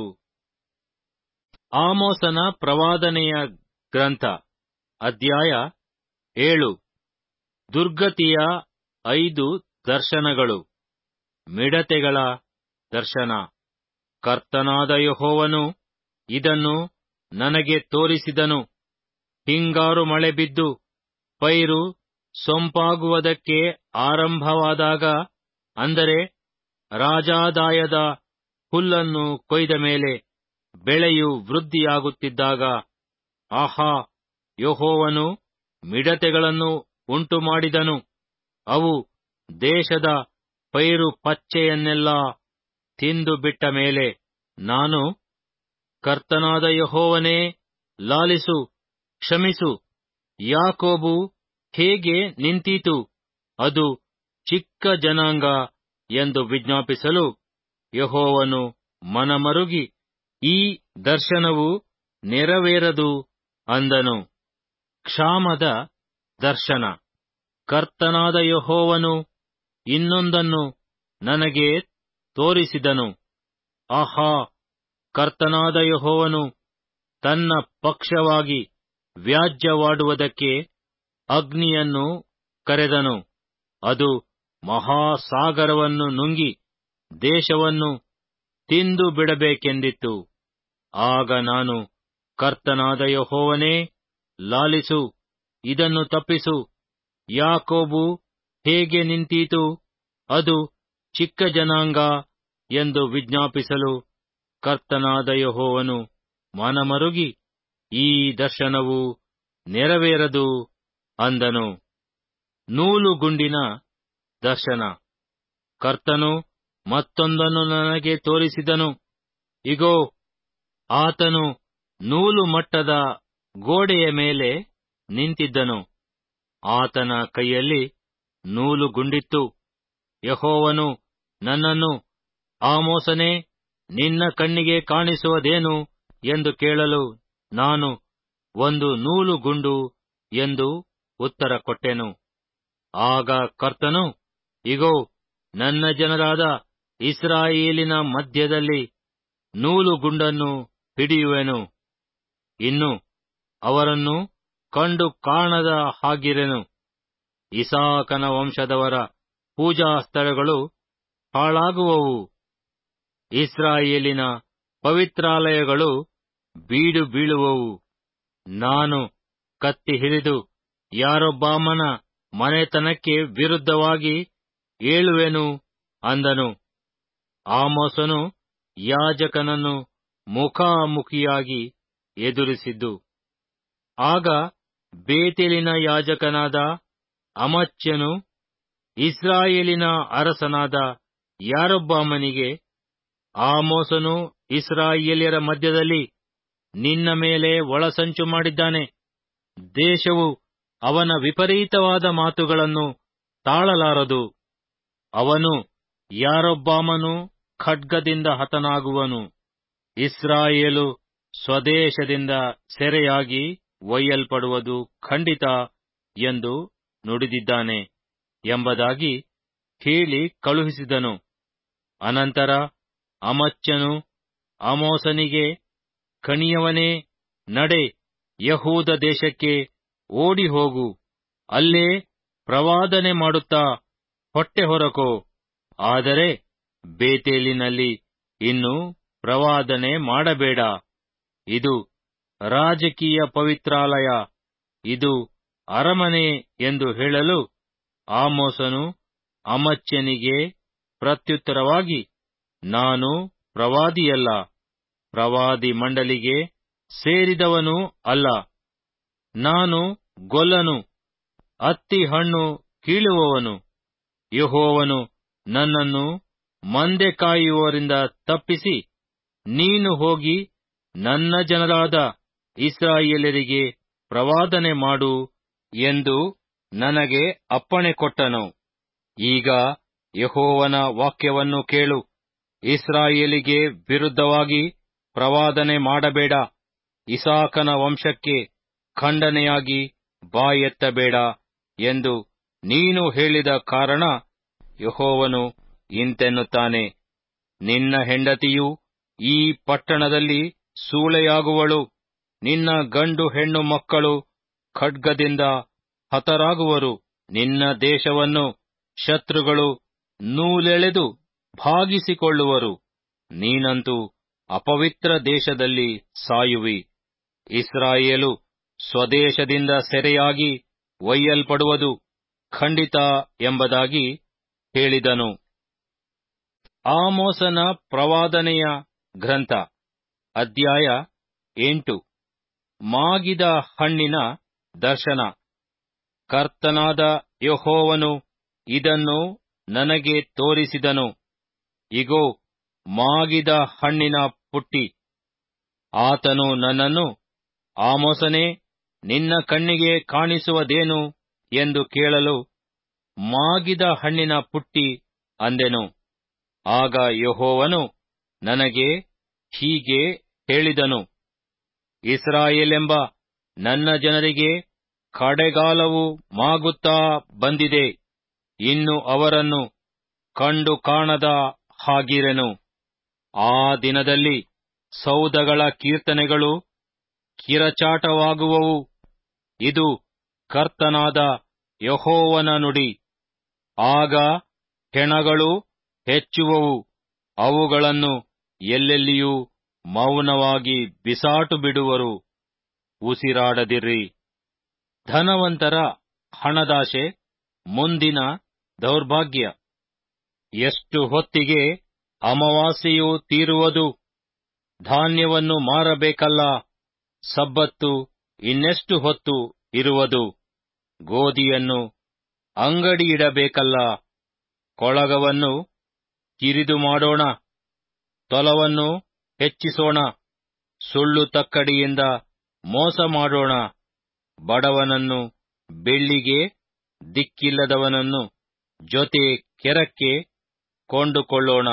ಆಮೋಸನ ಪ್ರವಾದನೆಯ ಗ್ರಂಥ ಅಧ್ಯಾಯ ಏಳು ದುರ್ಗತಿಯ ಐದು ದರ್ಶನಗಳು ಮಿಡತೆಗಳ ದರ್ಶನ ಕರ್ತನಾದ ಯಹೋವನು ಇದನ್ನು ನನಗೆ ತೋರಿಸಿದನು ಹಿಂಗಾರು ಮಳೆ ಬಿದ್ದು ಪೈರು ಸೊಂಪಾಗುವುದಕ್ಕೆ ಆರಂಭವಾದಾಗ ಅಂದರೆ ರಾಜಾದಾಯದ ಹುಲ್ಲನ್ನು ಕೊಯ್ದ ಮೇಲೆ ಬೆಳೆಯು ವೃದ್ಧಿಯಾಗುತ್ತಿದ್ದಾಗ ಆಹಾ ಯಹೋವನು ಮಿಡತೆಗಳನ್ನು ಉಂಟು ಮಾಡಿದನು ಅವು ದೇಶದ ಪೈರು ಪಚ್ಚೆಯನ್ನೆಲ್ಲ ತಿಂದು ಬಿಟ್ಟ ಮೇಲೆ ನಾನು ಕರ್ತನಾದ ಯಹೋವನೇ ಲಾಲಿಸು ಕ್ಷಮಿಸು ಯಾಕೋಬು ಹೇಗೆ ನಿಂತೀತು ಅದು ಚಿಕ್ಕ ಜನಾಂಗ ಎಂದು ವಿಜ್ಞಾಪಿಸಲು ಯಹೋವನು ಮನಮರುಗಿ ಈ ದರ್ಶನವು ನೆರವೇರದು ಅಂದನು ಕ್ಷಾಮದ ದರ್ಶನ ಕರ್ತನಾದ ಯಹೋವನು ಇನ್ನೊಂದನ್ನು ನನಗೆ ತೋರಿಸಿದನು ಆಹಾ ಕರ್ತನಾದ ಯಹೋವನು ತನ್ನ ಪಕ್ಷವಾಗಿ ವ್ಯಾಜ್ಯವಾಡುವುದಕ್ಕೆ ಅಗ್ನಿಯನ್ನು ಕರೆದನು ಅದು ಮಹಾಸಾಗರವನ್ನು ನುಂಗಿ ದೇಶವನ್ನು ತಿಂದು ಬಿಡಬೇಕೆಂದಿತ್ತು ಆಗ ನಾನು ಕರ್ತನಾದ ಯಹೋವನೇ ಲಾಲಿಸು ಇದನ್ನು ತಪ್ಪಿಸು ಯಾಕೋಬು ಹೇಗೆ ನಿಂತೀತು ಅದು ಚಿಕ್ಕ ಜನಾಂಗ ಎಂದು ವಿಜ್ಞಾಪಿಸಲು ಕರ್ತನಾದ ಯಹೋವನು ಮನಮರುಗಿ ಈ ದರ್ಶನವು ನೆರವೇರದು ಅಂದನು ನೂಲುಗುಂಡಿನ ದರ್ಶನ ಕರ್ತನು ಮತ್ತೊಂದನ್ನು ನನಗೆ ತೋರಿಸಿದನು ಇಗೋ ಆತನು ನೂಲು ಮಟ್ಟದ ಗೋಡೆಯ ಮೇಲೆ ನಿಂತಿದ್ದನು ಆತನ ಕೈಯಲ್ಲಿ ನೂಲುಗುಂಡಿತ್ತು ಯಹೋವನು ನನ್ನನ್ನು ಆಮೋಸನೇ ನಿನ್ನ ಕಣ್ಣಿಗೆ ಕಾಣಿಸುವುದೇನು ಎಂದು ಕೇಳಲು ನಾನು ಒಂದು ನೂಲುಗುಂಡು ಎಂದು ಉತ್ತರ ಕೊಟ್ಟೆನು ಆಗ ಕರ್ತನು ಇಗೋ ನನ್ನ ಜನರಾದ ಇಸ್ರಾಯೇಲಿನ ಮಧ್ಯದಲ್ಲಿ ನೂಲುಗುಂಡನ್ನು ಹಿಡಿಯುವೆನು ಇನ್ನು ಅವರನ್ನು ಕಂಡು ಕಾಣದ ಹಾಗಿರೆನು ಇಸಾಕನ ವಂಶದವರ ಪೂಜಾ ಸ್ಥಳಗಳು ಹಾಳಾಗುವವು ಇಸ್ರಾಯೇಲಿನ ಪವಿತ್ರಾಲಯಗಳು ಬೀಡು ಬೀಳುವವು ನಾನು ಕತ್ತಿ ಹಿರಿದು ಯಾರೊಬ್ಬಾಮನ ಮನೆತನಕ್ಕೆ ವಿರುದ್ಧವಾಗಿ ಏಳುವೆನು ಅಂದನು ಆಮೋಸನು ಯಾಜಕನನ್ನು ಮುಖಾಮುಖಿಯಾಗಿ ಎದುರಿಸಿದ್ದು ಆಗ ಬೇತೇಲಿನ ಯಾಜಕನಾದ ಅಮಚ್ಯನು ಇಸ್ರಾಯೇಲಿನ ಅರಸನಾದ ಯಾರೊಬ್ಬಾಮನಿಗೆ ಆಮೋಸನು ಇಸ್ರಾಯೇಲ್ಯರ ಮಧ್ಯದಲ್ಲಿ ನಿನ್ನ ಮೇಲೆ ಒಳಸಂಚು ಮಾಡಿದ್ದಾನೆ ದೇಶವು ಅವನ ವಿಪರೀತವಾದ ಮಾತುಗಳನ್ನು ತಾಳಲಾರದು ಅವನು ಯಾರೊಬ್ಬಾಮನು ಖಡ್ಗದಿಂದ ಹತನಾಗುವನು ಇಸ್ರಾಯೇಲು ಸ್ವದೇಶದಿಂದ ಸೆರೆಯಾಗಿ ಒಯ್ಯಲ್ಪಡುವುದು ಖಂಡಿತ ಎಂದು ನುಡಿದಿದ್ದಾನೆ ಎಂಬುದಾಗಿ ಹೇಳಿ ಕಳುಹಿಸಿದನು ಅನಂತರ ಅಮಚ್ಯನು ಅಮೋಸನಿಗೆ ಕಣಿಯವನೇ ನಡೆ ಯಹೂದ ದೇಶಕ್ಕೆ ಓಡಿ ಹೋಗು ಅಲ್ಲೇ ಪ್ರವಾದನೆ ಮಾಡುತ್ತಾ ಹೊಟ್ಟೆ ಹೊರಕೋ ಆದರೆ ಬೇತೇಲಿನಲ್ಲಿ ಇನ್ನು ಪ್ರವಾದನೆ ಮಾಡಬೇಡ ಇದು ರಾಜಕೀಯ ಪವಿತ್ರಾಲಯ ಇದು ಅರಮನೆ ಎಂದು ಹೇಳಲು ಆಮೋಸನು ಅಮಚ್ಯನಿಗೆ ಪ್ರತ್ಯುತ್ತರವಾಗಿ ನಾನು ಪ್ರವಾದಿಯಲ್ಲ ಪ್ರವಾದಿ ಮಂಡಲಿಗೆ ಸೇರಿದವನೂ ಅಲ್ಲ ನಾನು ಗೊಲ್ಲನು ಅತ್ತಿ ಹಣ್ಣು ಕೀಳುವವನು ಯಹೋವನು ನನ್ನನ್ನು ಮಂದೆ ಕಾಯುವವರಿಂದ ತಪ್ಪಿಸಿ ನೀನು ಹೋಗಿ ನನ್ನ ಜನರಾದ ಇಸ್ರಾಯೇಲರಿಗೆ ಪ್ರವಾದನೆ ಮಾಡು ಎಂದು ನನಗೆ ಅಪ್ಪಣೆ ಕೊಟ್ಟನು ಈಗ ಯಹೋವನ ವಾಕ್ಯವನ್ನು ಕೇಳು ಇಸ್ರಾಯೇಲಿಗೆ ವಿರುದ್ಧವಾಗಿ ಪ್ರವಾದನೆ ಮಾಡಬೇಡ ಇಸಾಕನ ವಂಶಕ್ಕೆ ಖಂಡನೆಯಾಗಿ ಬಾಯೆತ್ತಬೇಡ ಎಂದು ನೀನು ಹೇಳಿದ ಕಾರಣ ಯಹೋವನು ಇಂತೆನ್ನುತ್ತಾನೆ ನಿನ್ನ ಹೆಂಡತಿಯು ಈ ಪಟ್ಟಣದಲ್ಲಿ ಸೂಳೆಯಾಗುವಳು ನಿನ್ನ ಗಂಡು ಹೆಣ್ಣು ಮಕ್ಕಳು ಖಡ್ಗದಿಂದ ಹತರಾಗುವರು ನಿನ್ನ ದೇಶವನ್ನು ಶತ್ರುಗಳು ನೂಲೆಳೆದು ಭಾಗಿಸಿಕೊಳ್ಳುವರು ನೀನಂತೂ ಅಪವಿತ್ರ ದೇಶದಲ್ಲಿ ಸಾಯುವಿ ಇಸ್ರಾಯೇಲು ಸ್ವದೇಶದಿಂದ ಸೆರೆಯಾಗಿ ಒಯ್ಯಲ್ಪಡುವುದು ಖಂಡಿತ ಎಂಬುದಾಗಿ ಹೇಳಿದನು ಆಮೋಸನ ಪ್ರವಾದನೆಯ ಗ್ರಂಥ ಅಧ್ಯಾಯ ಎಂಟು ಮಾಗಿದ ಹಣ್ಣಿನ ದರ್ಶನ ಕರ್ತನಾದ ಯಹೋವನು ಇದನ್ನು ನನಗೆ ತೋರಿಸಿದನು ಇಗೋ ಮಾಗಿದ ಹಣ್ಣಿನ ಪುಟ್ಟಿ ಆತನು ನನ್ನನ್ನು ಆಮೋಸನೇ ನಿನ್ನ ಕಣ್ಣಿಗೆ ಕಾಣಿಸುವುದೇನು ಎಂದು ಕೇಳಲು ಮಾಗಿದ ಹಣ್ಣಿನ ಪುಟ್ಟಿ ಅಂದೆನು ಆಗ ಯಹೋವನು ನನಗೆ ಹೀಗೆ ಹೇಳಿದನು ಇಸ್ರಾಯೇಲೆಂಬ ನನ್ನ ಜನರಿಗೆ ಕಡೆಗಾಲವು ಮಾಗುತ್ತಾ ಬಂದಿದೆ ಇನ್ನು ಅವರನ್ನು ಕಂಡು ಕಾಣದ ಹಾಗಿರೆನು ಆ ದಿನದಲ್ಲಿ ಸೌದಗಳ ಕೀರ್ತನೆಗಳು ಕಿರಚಾಟವಾಗುವವು ಇದು ಕರ್ತನಾದ ಯಹೋವನ ನುಡಿ ಆಗ ಹೆಣಗಳು ಹೆಚ್ಚುವವು ಅವುಗಳನ್ನು ಎಲ್ಲೆಲ್ಲಿಯೂ ಮೌನವಾಗಿ ಬಿಸಾಟು ಬಿಡುವರು ಉಸಿರಾಡದಿರ್ರಿ ಧನವಂತರ ಹಣದಾಶೆ ಮುಂದಿನ ದೌರ್ಭಾಗ್ಯ ಎಷ್ಟು ಹೊತ್ತಿಗೆ ಅಮಾವಾಸ್ಯೆಯು ತೀರುವುದು ಧಾನ್ಯವನ್ನು ಮಾರಬೇಕಲ್ಲ ಸಬ್ಬತ್ತು ಇನ್ನೆಷ್ಟು ಹೊತ್ತು ಇರುವುದು ಗೋಧಿಯನ್ನು ಅಂಗಡಿಯಿಡಬೇಕಲ್ಲ ಕೊಳಗವನ್ನು ಕಿರಿದು ಮಾಡೋಣ ತೊಲವನ್ನು ಹೆಚ್ಚಿಸೋಣ ಸುಳ್ಳು ತಕ್ಕಡಿಯಿಂದ ಮೋಸ ಮಾಡೋಣ ಬಡವನನ್ನು ಬೆಳ್ಳಿಗೆ ದಿಕ್ಕಿಲ್ಲದವನನ್ನು ಜೊತೆ ಕೆರಕ್ಕೆ ಕೊಂಡುಕೊಳ್ಳೋಣ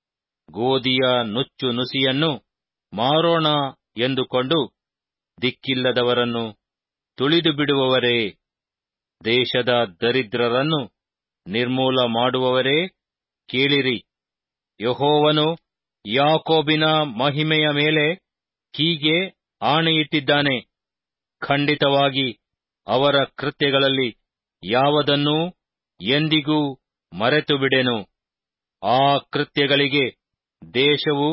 ಗೋಧಿಯ ನುಚ್ಚು ನುಸಿಯನ್ನು ಮಾರೋಣ ಎಂದುಕೊಂಡು ದಿಕ್ಕಿಲ್ಲದವರನ್ನು ತುಳಿದು ಬಿಡುವವರೇ ದೇಶದ ದರಿದ್ರರನ್ನು ನಿರ್ಮೂಲ ಮಾಡುವವರೇ ಕೇಳಿರಿ ಯಹೋವನು ಯಾಕೋಬಿನ ಮಹಿಮೆಯ ಮೇಲೆ ಹೀಗೆ ಆಣೆಯಿಟ್ಟಿದ್ದಾನೆ ಖಂಡಿತವಾಗಿ ಅವರ ಕೃತ್ಯಗಳಲ್ಲಿ ಯಾವುದನ್ನೂ ಎಂದಿಗೂ ಮರೆತು ಬಿಡೆನು ಆ ಕೃತ್ಯಗಳಿಗೆ ದೇಶವು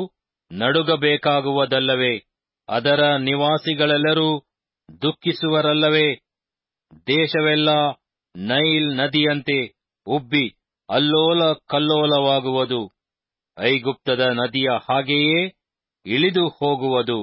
ನಡುಗಬೇಕಾಗುವುದಲ್ಲವೇ ಅದರ ನಿವಾಸಿಗಳೆಲ್ಲರೂ ದುಃಖಿಸುವರಲ್ಲವೇ ದೇಶವೆಲ್ಲ ನೈಲ್ ನದಿಯಂತೆ ಉಬ್ಬಿ ಅಲ್ಲೋಲ ಕಲ್ಲೋಲವಾಗುವುದು ಐಗುಪ್ತದ ನದಿಯ ಹಾಗೆಯೇ ಇಳಿದು ಹೋಗುವುದು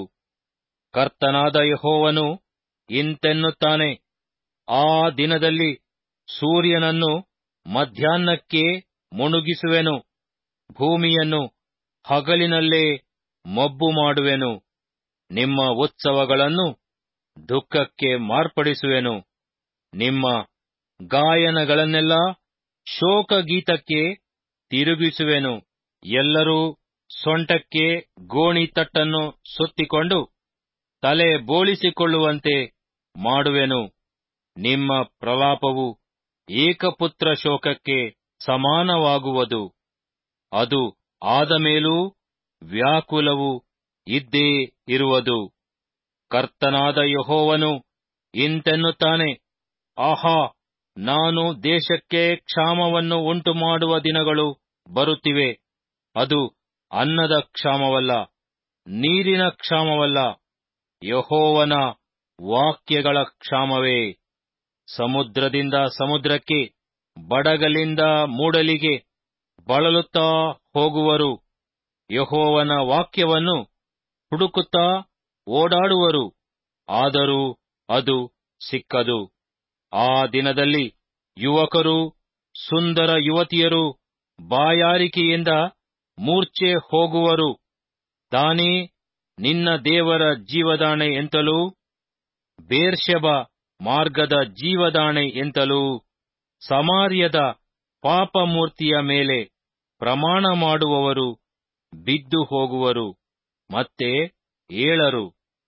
ಕರ್ತನಾದ ಯಹೋವನು ಇಂತೆನ್ನುತ್ತಾನೆ ಆ ದಿನದಲ್ಲಿ ಸೂರ್ಯನನ್ನು ಮಧ್ಯಾಹ್ನಕ್ಕೆ ಮುಣುಗಿಸುವೆನು ಭೂಮಿಯನ್ನು ಹಗಲಿನಲ್ಲೇ ಮಬ್ಬು ಮಾಡುವೆನು ನಿಮ್ಮ ಉತ್ಸವಗಳನ್ನು ದುಃಖಕ್ಕೆ ಮಾರ್ಪಡಿಸುವೆನು ನಿಮ್ಮ ಗಾಯನಗಳನ್ನೆಲ್ಲ ಶೋಕಗೀತಕ್ಕೆ ತಿರುಗಿಸುವೆನು ಎಲ್ಲರೂ ಸೊಂಟಕ್ಕೆ ಗೋಣಿ ತಟ್ಟನ್ನು ಸುತ್ತಿಕೊಂಡು ತಲೆ ಬೋಳಿಸಿಕೊಳ್ಳುವಂತೆ ಮಾಡುವೆನು ನಿಮ್ಮ ಪ್ರಲಾಪವು ಏಕಪುತ್ರ ಶೋಕಕ್ಕೆ ಸಮಾನವಾಗುವುದು ಅದು ಆದ ಮೇಲೂ ವ್ಯಾಕುಲವು ಇದ್ದೇ ಇರುವುದು ಕರ್ತನಾದ ಯಹೋವನು ಇಂತೆನ್ನುತ್ತಾನೆ ಆಹಾ ನಾನು ದೇಶಕ್ಕೆ ಕ್ಷಾಮವನ್ನು ಉಂಟು ಮಾಡುವ ದಿನಗಳು ಬರುತ್ತಿವೆ ಅದು ಅನ್ನದ ಕ್ಷಾಮವಲ್ಲ ನೀರಿನ ಕ್ಷಾಮವಲ್ಲ ಯಹೋವನ ವಾಕ್ಯಗಳ ಕ್ಷಾಮವೇ ಸಮುದ್ರದಿಂದ ಸಮುದ್ರಕ್ಕೆ ಬಡಗಲಿಂದ ಮೂಡಲಿಗೆ ಬಳಲುತ್ತಾ ಹೋಗುವರು ಯಹೋವನ ವಾಕ್ಯವನ್ನು ಹುಡುಕುತ್ತಾ ಓಡಾಡುವರು ಆದರೂ ಅದು ಸಿಕ್ಕದು ಆ ದಿನದಲ್ಲಿ ಯುವಕರು ಸುಂದರ ಯುವತಿಯರು ಬಾಯಾರಿಕೆಯಿಂದ ಮೂರ್ಛೆ ಹೋಗುವರು ತಾನೇ ನಿನ್ನ ದೇವರ ಜೀವದಾಣೆ ಎಂತಲೂ ಬೇರ್ಷೆಬ ಮಾರ್ಗದ ಜೀವದಾಣೆ ಎಂತಲೂ ಸಮಾರ್ಯದ ಪಾಪಮೂರ್ತಿಯ ಮೇಲೆ ಪ್ರಮಾಣ ಮಾಡುವವರು ಬಿದ್ದು ಹೋಗುವರು ಮತ್ತೆ ಏಳರು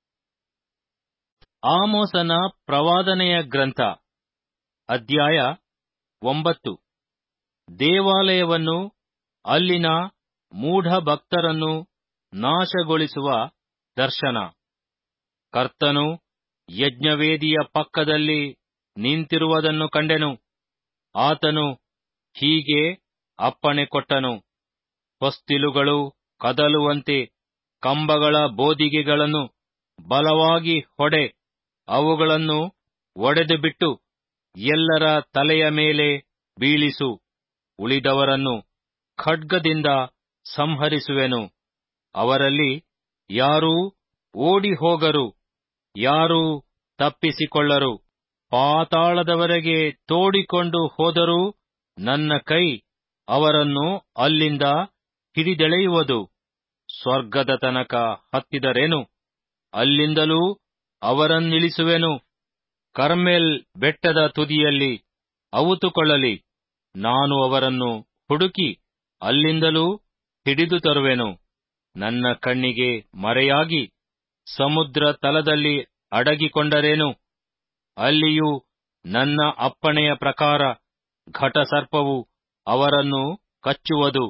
ಆಮೋಸನ ಪ್ರವಾದನೆಯ ಗ್ರಂಥ ಅಧ್ಯಾಯ ಒಂಬತ್ತು ದೇವಾಲಯವನ್ನು ಅಲ್ಲಿನ ಮೂಢ ಭಕ್ತರನ್ನು ನಾಶಗೊಳಿಸುವ ದರ್ಶನ ಕರ್ತನು ಯಜ್ಞವೇದಿಯ ಪಕ್ಕದಲ್ಲಿ ನಿಂತಿರುವುದನ್ನು ಕಂಡೆನು ಆತನು ಹೀಗೆ ಅಪ್ಪಣೆ ಕೊಟ್ಟನು ಹೊಸ್ತಿಲುಗಳು ಕದಲುವಂತೆ ಕಂಬಗಳ ಬೋದಿಗೆಗಳನ್ನು ಬಲವಾಗಿ ಹೊಡೆ ಅವುಗಳನ್ನು ಒಡೆದು ಬಿಟ್ಟು ಎಲ್ಲರ ತಲೆಯ ಮೇಲೆ ಬೀಳಿಸು ಉಳಿದವರನ್ನು ಖಡ್ಗದಿಂದ ಸಂಹರಿಸುವೆನು ಅವರಲ್ಲಿ ಯಾರೂ ಓಡಿ ಹೋಗರು ಯಾರೂ ತಪ್ಪಿಸಿಕೊಳ್ಳರು ಪಾತಾಳದವರೆಗೆ ತೋಡಿಕೊಂಡು ಹೋದರೂ ನನ್ನ ಕೈ ಅವರನ್ನು ಅಲ್ಲಿಂದ ಹಿಡಿದೆಳೆಯುವುದು ಸ್ವರ್ಗದ ತನಕ ಹತ್ತಿದರೇನು ಅಲ್ಲಿಂದಲೂ ಅವರನ್ನಿಳಿಸುವೆನು ಕರ್ಮೆಲ್ ಬೆಟ್ಟದ ತುದಿಯಲ್ಲಿ ಅವುತುಕೊಳ್ಳಲಿ ನಾನು ಅವರನ್ನು ಹುಡುಕಿ ಅಲ್ಲಿಂದಲೂ ಹಿಡಿದು ತರುವೆನು ನನ್ನ ಕಣ್ಣಿಗೆ ಮರೆಯಾಗಿ ಸಮುದ್ರ ತಲದಲ್ಲಿ ಅಡಗಿಕೊಂಡರೇನು ಅಲ್ಲಿಯೂ ನನ್ನ ಅಪ್ಪಣೆಯ ಪ್ರಕಾರ ಘಟಸರ್ಪವು ಅವರನ್ನು ಕಚ್ಚುವುದು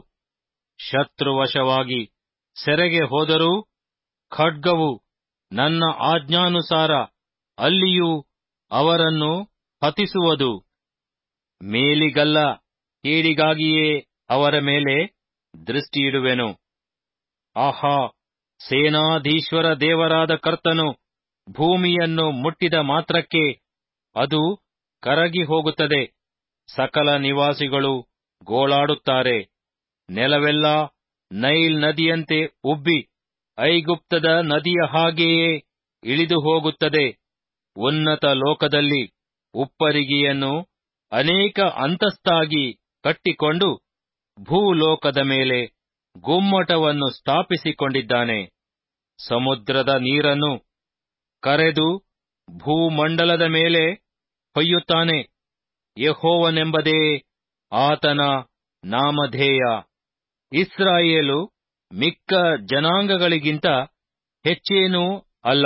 ಶತ್ರುವಶವಾಗಿ ಸೆರೆಗೆ ಹೋದರೂ ಖಡ್ಗವು ನನ್ನ ಆಜ್ಞಾನುಸಾರ ಅಲ್ಲಿಯೂ ಅವರನ್ನು ಹತಿಸುವುದು ಮೇಲಿಗಲ್ಲ ಕೇಡಿಗಾಗಿಯೇ ಅವರ ಮೇಲೆ ದೃಷ್ಟಿಯಿಡುವೆನು ಆಹಾ ಸೇನಾಧೀಶ್ವರ ದೇವರಾದ ಕರ್ತನು ಭೂಮಿಯನ್ನು ಮುಟ್ಟಿದ ಮಾತ್ರಕ್ಕೆ ಅದು ಕರಗಿ ಹೋಗುತ್ತದೆ ಸಕಲ ನಿವಾಸಿಗಳು ಗೋಳಾಡುತ್ತಾರೆ ನೆಲವೆಲ್ಲ ನೈಲ್ ನದಿಯಂತೆ ಉಬ್ಬಿ ಐಗುಪ್ತದ ನದಿಯ ಹಾಗೆಯೇ ಇಳಿದು ಹೋಗುತ್ತದೆ ಉನ್ನತ ಲೋಕದಲ್ಲಿ ಉಪ್ಪರಿಗೆಯನ್ನು ಅನೇಕ ಅಂತಸ್ತಾಗಿ ಕಟ್ಟಿಕೊಂಡು ಭೂಲೋಕದ ಮೇಲೆ ಗುಮ್ಮಟವನ್ನು ಸ್ಥಾಪಿಸಿಕೊಂಡಿದ್ದಾನೆ ಸಮುದ್ರದ ನೀರನ್ನು ಕರೆದು ಭೂಮಂಡಲದ ಮೇಲೆ ಹೊಯ್ಯುತ್ತಾನೆ ಯಹೋವನೆಂಬುದೇ ಆತನ ನಾಮಧೇಯ ಇಸ್ರಾಯೇಲು ಮಿಕ್ಕ ಜನಾಂಗಗಳಿಗಿಂತ ಹೆಚ್ಚೇನೂ ಅಲ್ಲ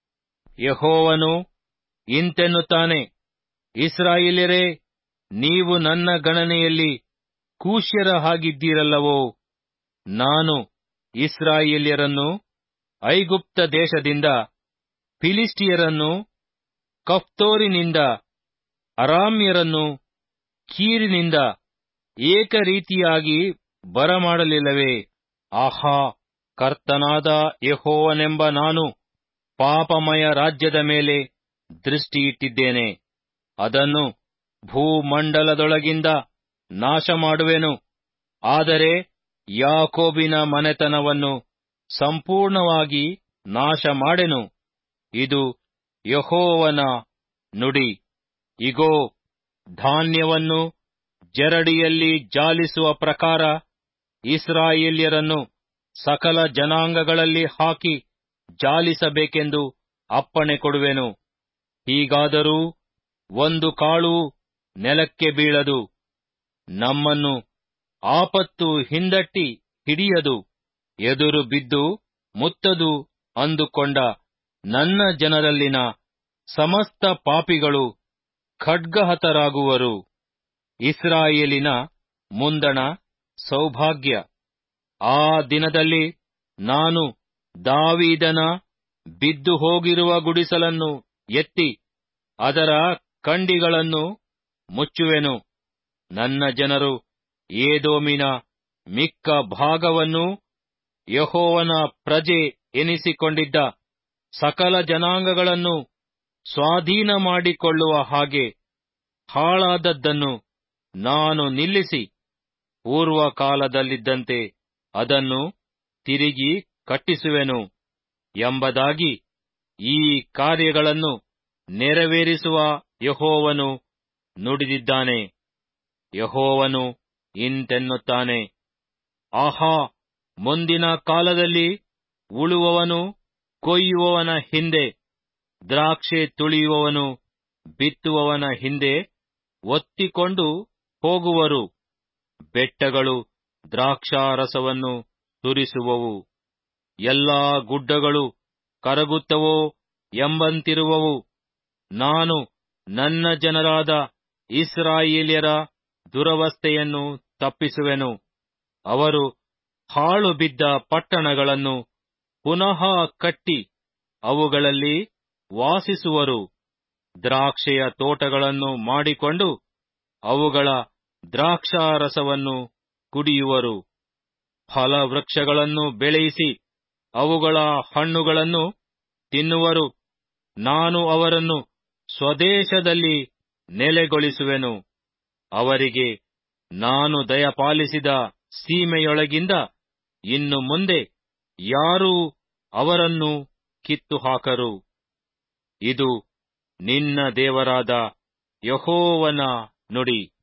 ಯಹೋವನು ಇಂತೆನ್ನುತ್ತಾನೆ ಇಸ್ರಾಯೇಲ್ಯರೇ ನೀವು ನನ್ನ ಗಣನೆಯಲ್ಲಿ ಕೂಶ್ಯರ ಹಾಗಿದ್ದೀರಲ್ಲವೋ ನಾನು ಇಸ್ರಾಯೇಲ್ಯರನ್ನು ಐಗುಪ್ತ ದೇಶದಿಂದ ಫಿಲಿಸ್ಟಿಯರನ್ನು ಕಫ್ತೋರಿನಿಂದ ಅರಾಮ್ಯರನ್ನು ಕೀರಿನಿಂದ ಏಕರೀತಿಯಾಗಿ ಬರಮಾಡಲಿಲ್ಲವೇ ಆಹಾ ಕರ್ತನಾದ ಯಹೋವನೆಂಬ ನಾನು ಪಾಪಮಯ ರಾಜ್ಯದ ಮೇಲೆ ದೃಷ್ಟಿಯಿಟ್ಟಿದ್ದೇನೆ ಅದನ್ನು ಭೂಮಂಡಲದೊಳಗಿಂದ ನಾಶ ಮಾಡುವೆನು ಆದರೆ ಯಾಕೋಬಿನ ಮನೆತನವನ್ನು ಸಂಪೂರ್ಣವಾಗಿ ನಾಶ ಮಾಡೆನು ಇದು ಯಹೋವನ ನುಡಿ ಇಗೋ ಧಾನ್ಯವನ್ನು ಜರಡಿಯಲ್ಲಿ ಜಾಲಿಸುವ ಪ್ರಕಾರ ಇಸ್ರಾಯೇಲ್ಯರನ್ನು ಸಕಲ ಜನಾಂಗಗಳಲ್ಲಿ ಹಾಕಿ ಜಾಲಿಸಬೇಕೆಂದು ಅಪ್ಪಣೆ ಕೊಡುವೆನು ಹೀಗಾದರೂ ಒಂದು ಕಾಳು ನೆಲಕ್ಕೆ ಬೀಳದು ನಮ್ಮನ್ನು ಆಪತ್ತು ಹಿಂದಟ್ಟಿ ಹಿಡಿಯದು ಎದುರು ಬಿದ್ದು ಮುತ್ತದು ಅಂದುಕೊಂಡ ನನ್ನ ಜನರಲ್ಲಿನ ಸಮಸ್ತ ಪಾಪಿಗಳು ಖಡ್ಗಹತರಾಗುವರು ಇಸ್ರಾಯೇಲಿನ ಮುಂದಣ ಸೌಭಾಗ್ಯ ಆ ದಿನದಲ್ಲಿ ನಾನು ದಾವೀದನ ಬಿದ್ದು ಹೋಗಿರುವ ಗುಡಿಸಲನ್ನು ಎತ್ತಿ ಅದರ ಕಂಡಿಗಳನ್ನು ಮುಚ್ಚುವೆನು ನನ್ನ ಜನರು ಏದೋಮಿನ ಮಿಕ್ಕ ಭಾಗವನ್ನು ಯಹೋವನ ಪ್ರಜೆ ಎನಿಸಿಕೊಂಡಿದ್ದ ಸಕಲ ಜನಾಂಗಗಳನ್ನು ಸ್ವಾಧೀನ ಮಾಡಿಕೊಳ್ಳುವ ಹಾಗೆ ಹಾಳಾದದ್ದನ್ನು ನಾನು ನಿಲ್ಲಿಸಿ ಪೂರ್ವಕಾಲದಲ್ಲಿದ್ದಂತೆ ಅದನ್ನು ತಿರುಗಿ ಕಟ್ಟಿಸುವೆನು ಎಂಬುದಾಗಿ ಈ ಕಾರ್ಯಗಳನ್ನು ನೆರವೇರಿಸುವ ಯಹೋವನು ನುಡಿದಿದ್ದಾನೆ ಯಹೋವನು ಇಂತೆನ್ನುತ್ತಾನೆ ಆಹಾ ಮುಂದಿನ ಕಾಲದಲ್ಲಿ ಉಳುವವನು ಕೊಯ್ಯುವವನ ಹಿಂದೆ ದ್ರಾಕ್ಷೆ ತುಳಿಯುವವನು ಬಿತ್ತುವವನ ಹಿಂದೆ ಒತ್ತಿಕೊಂಡು ಹೋಗುವರು ಬೆಟ್ಟಗಳು ದ್ರಾಕ್ಷಾರಸವನ್ನು ಸುರಿಸುವವು ಎಲ್ಲಾ ಗುಡ್ಡಗಳು ಕರಗುತ್ತವೋ ಎಂಬಂತಿರುವವು ನಾನು ನನ್ನ ಜನರಾದ ಇಸ್ರಾಯೇಲ್ಯರ ದುರವಸ್ಥೆಯನ್ನು ತಪ್ಪಿಸುವೆನು ಅವರು ಹಾಳು ಬಿದ್ದ ಪಟ್ಟಣಗಳನ್ನು ಪುನಃ ಕಟ್ಟಿ ಅವುಗಳಲ್ಲಿ ವಾಸಿಸುವರು ದ್ರಾಕ್ಷೆಯ ತೋಟಗಳನ್ನು ಮಾಡಿಕೊಂಡು ಅವುಗಳ ದ್ರಾಕ್ಷಾರಸವನ್ನು ಕುಡಿಯುವರು ಫಲವೃಕ್ಷಗಳನ್ನು ಬೆಳೆಯಿಸಿ ಅವುಗಳ ಹಣ್ಣುಗಳನ್ನು ತಿನ್ನುವರು ನಾನು ಅವರನ್ನು ಸ್ವದೇಶದಲ್ಲಿ ನೆಲೆಗೊಳಿಸುವೆನು ಅವರಿಗೆ ನಾನು ದಯಪಾಲಿಸಿದ ಸೀಮೆಯೊಳಗಿಂದ ಇನ್ನು ಮುಂದೆ ಯಾರೂ ಅವರನ್ನು ಕಿತ್ತು ಹಾಕರು ಇದು ನಿನ್ನ ದೇವರಾದ ಯಹೋವನ ನುಡಿ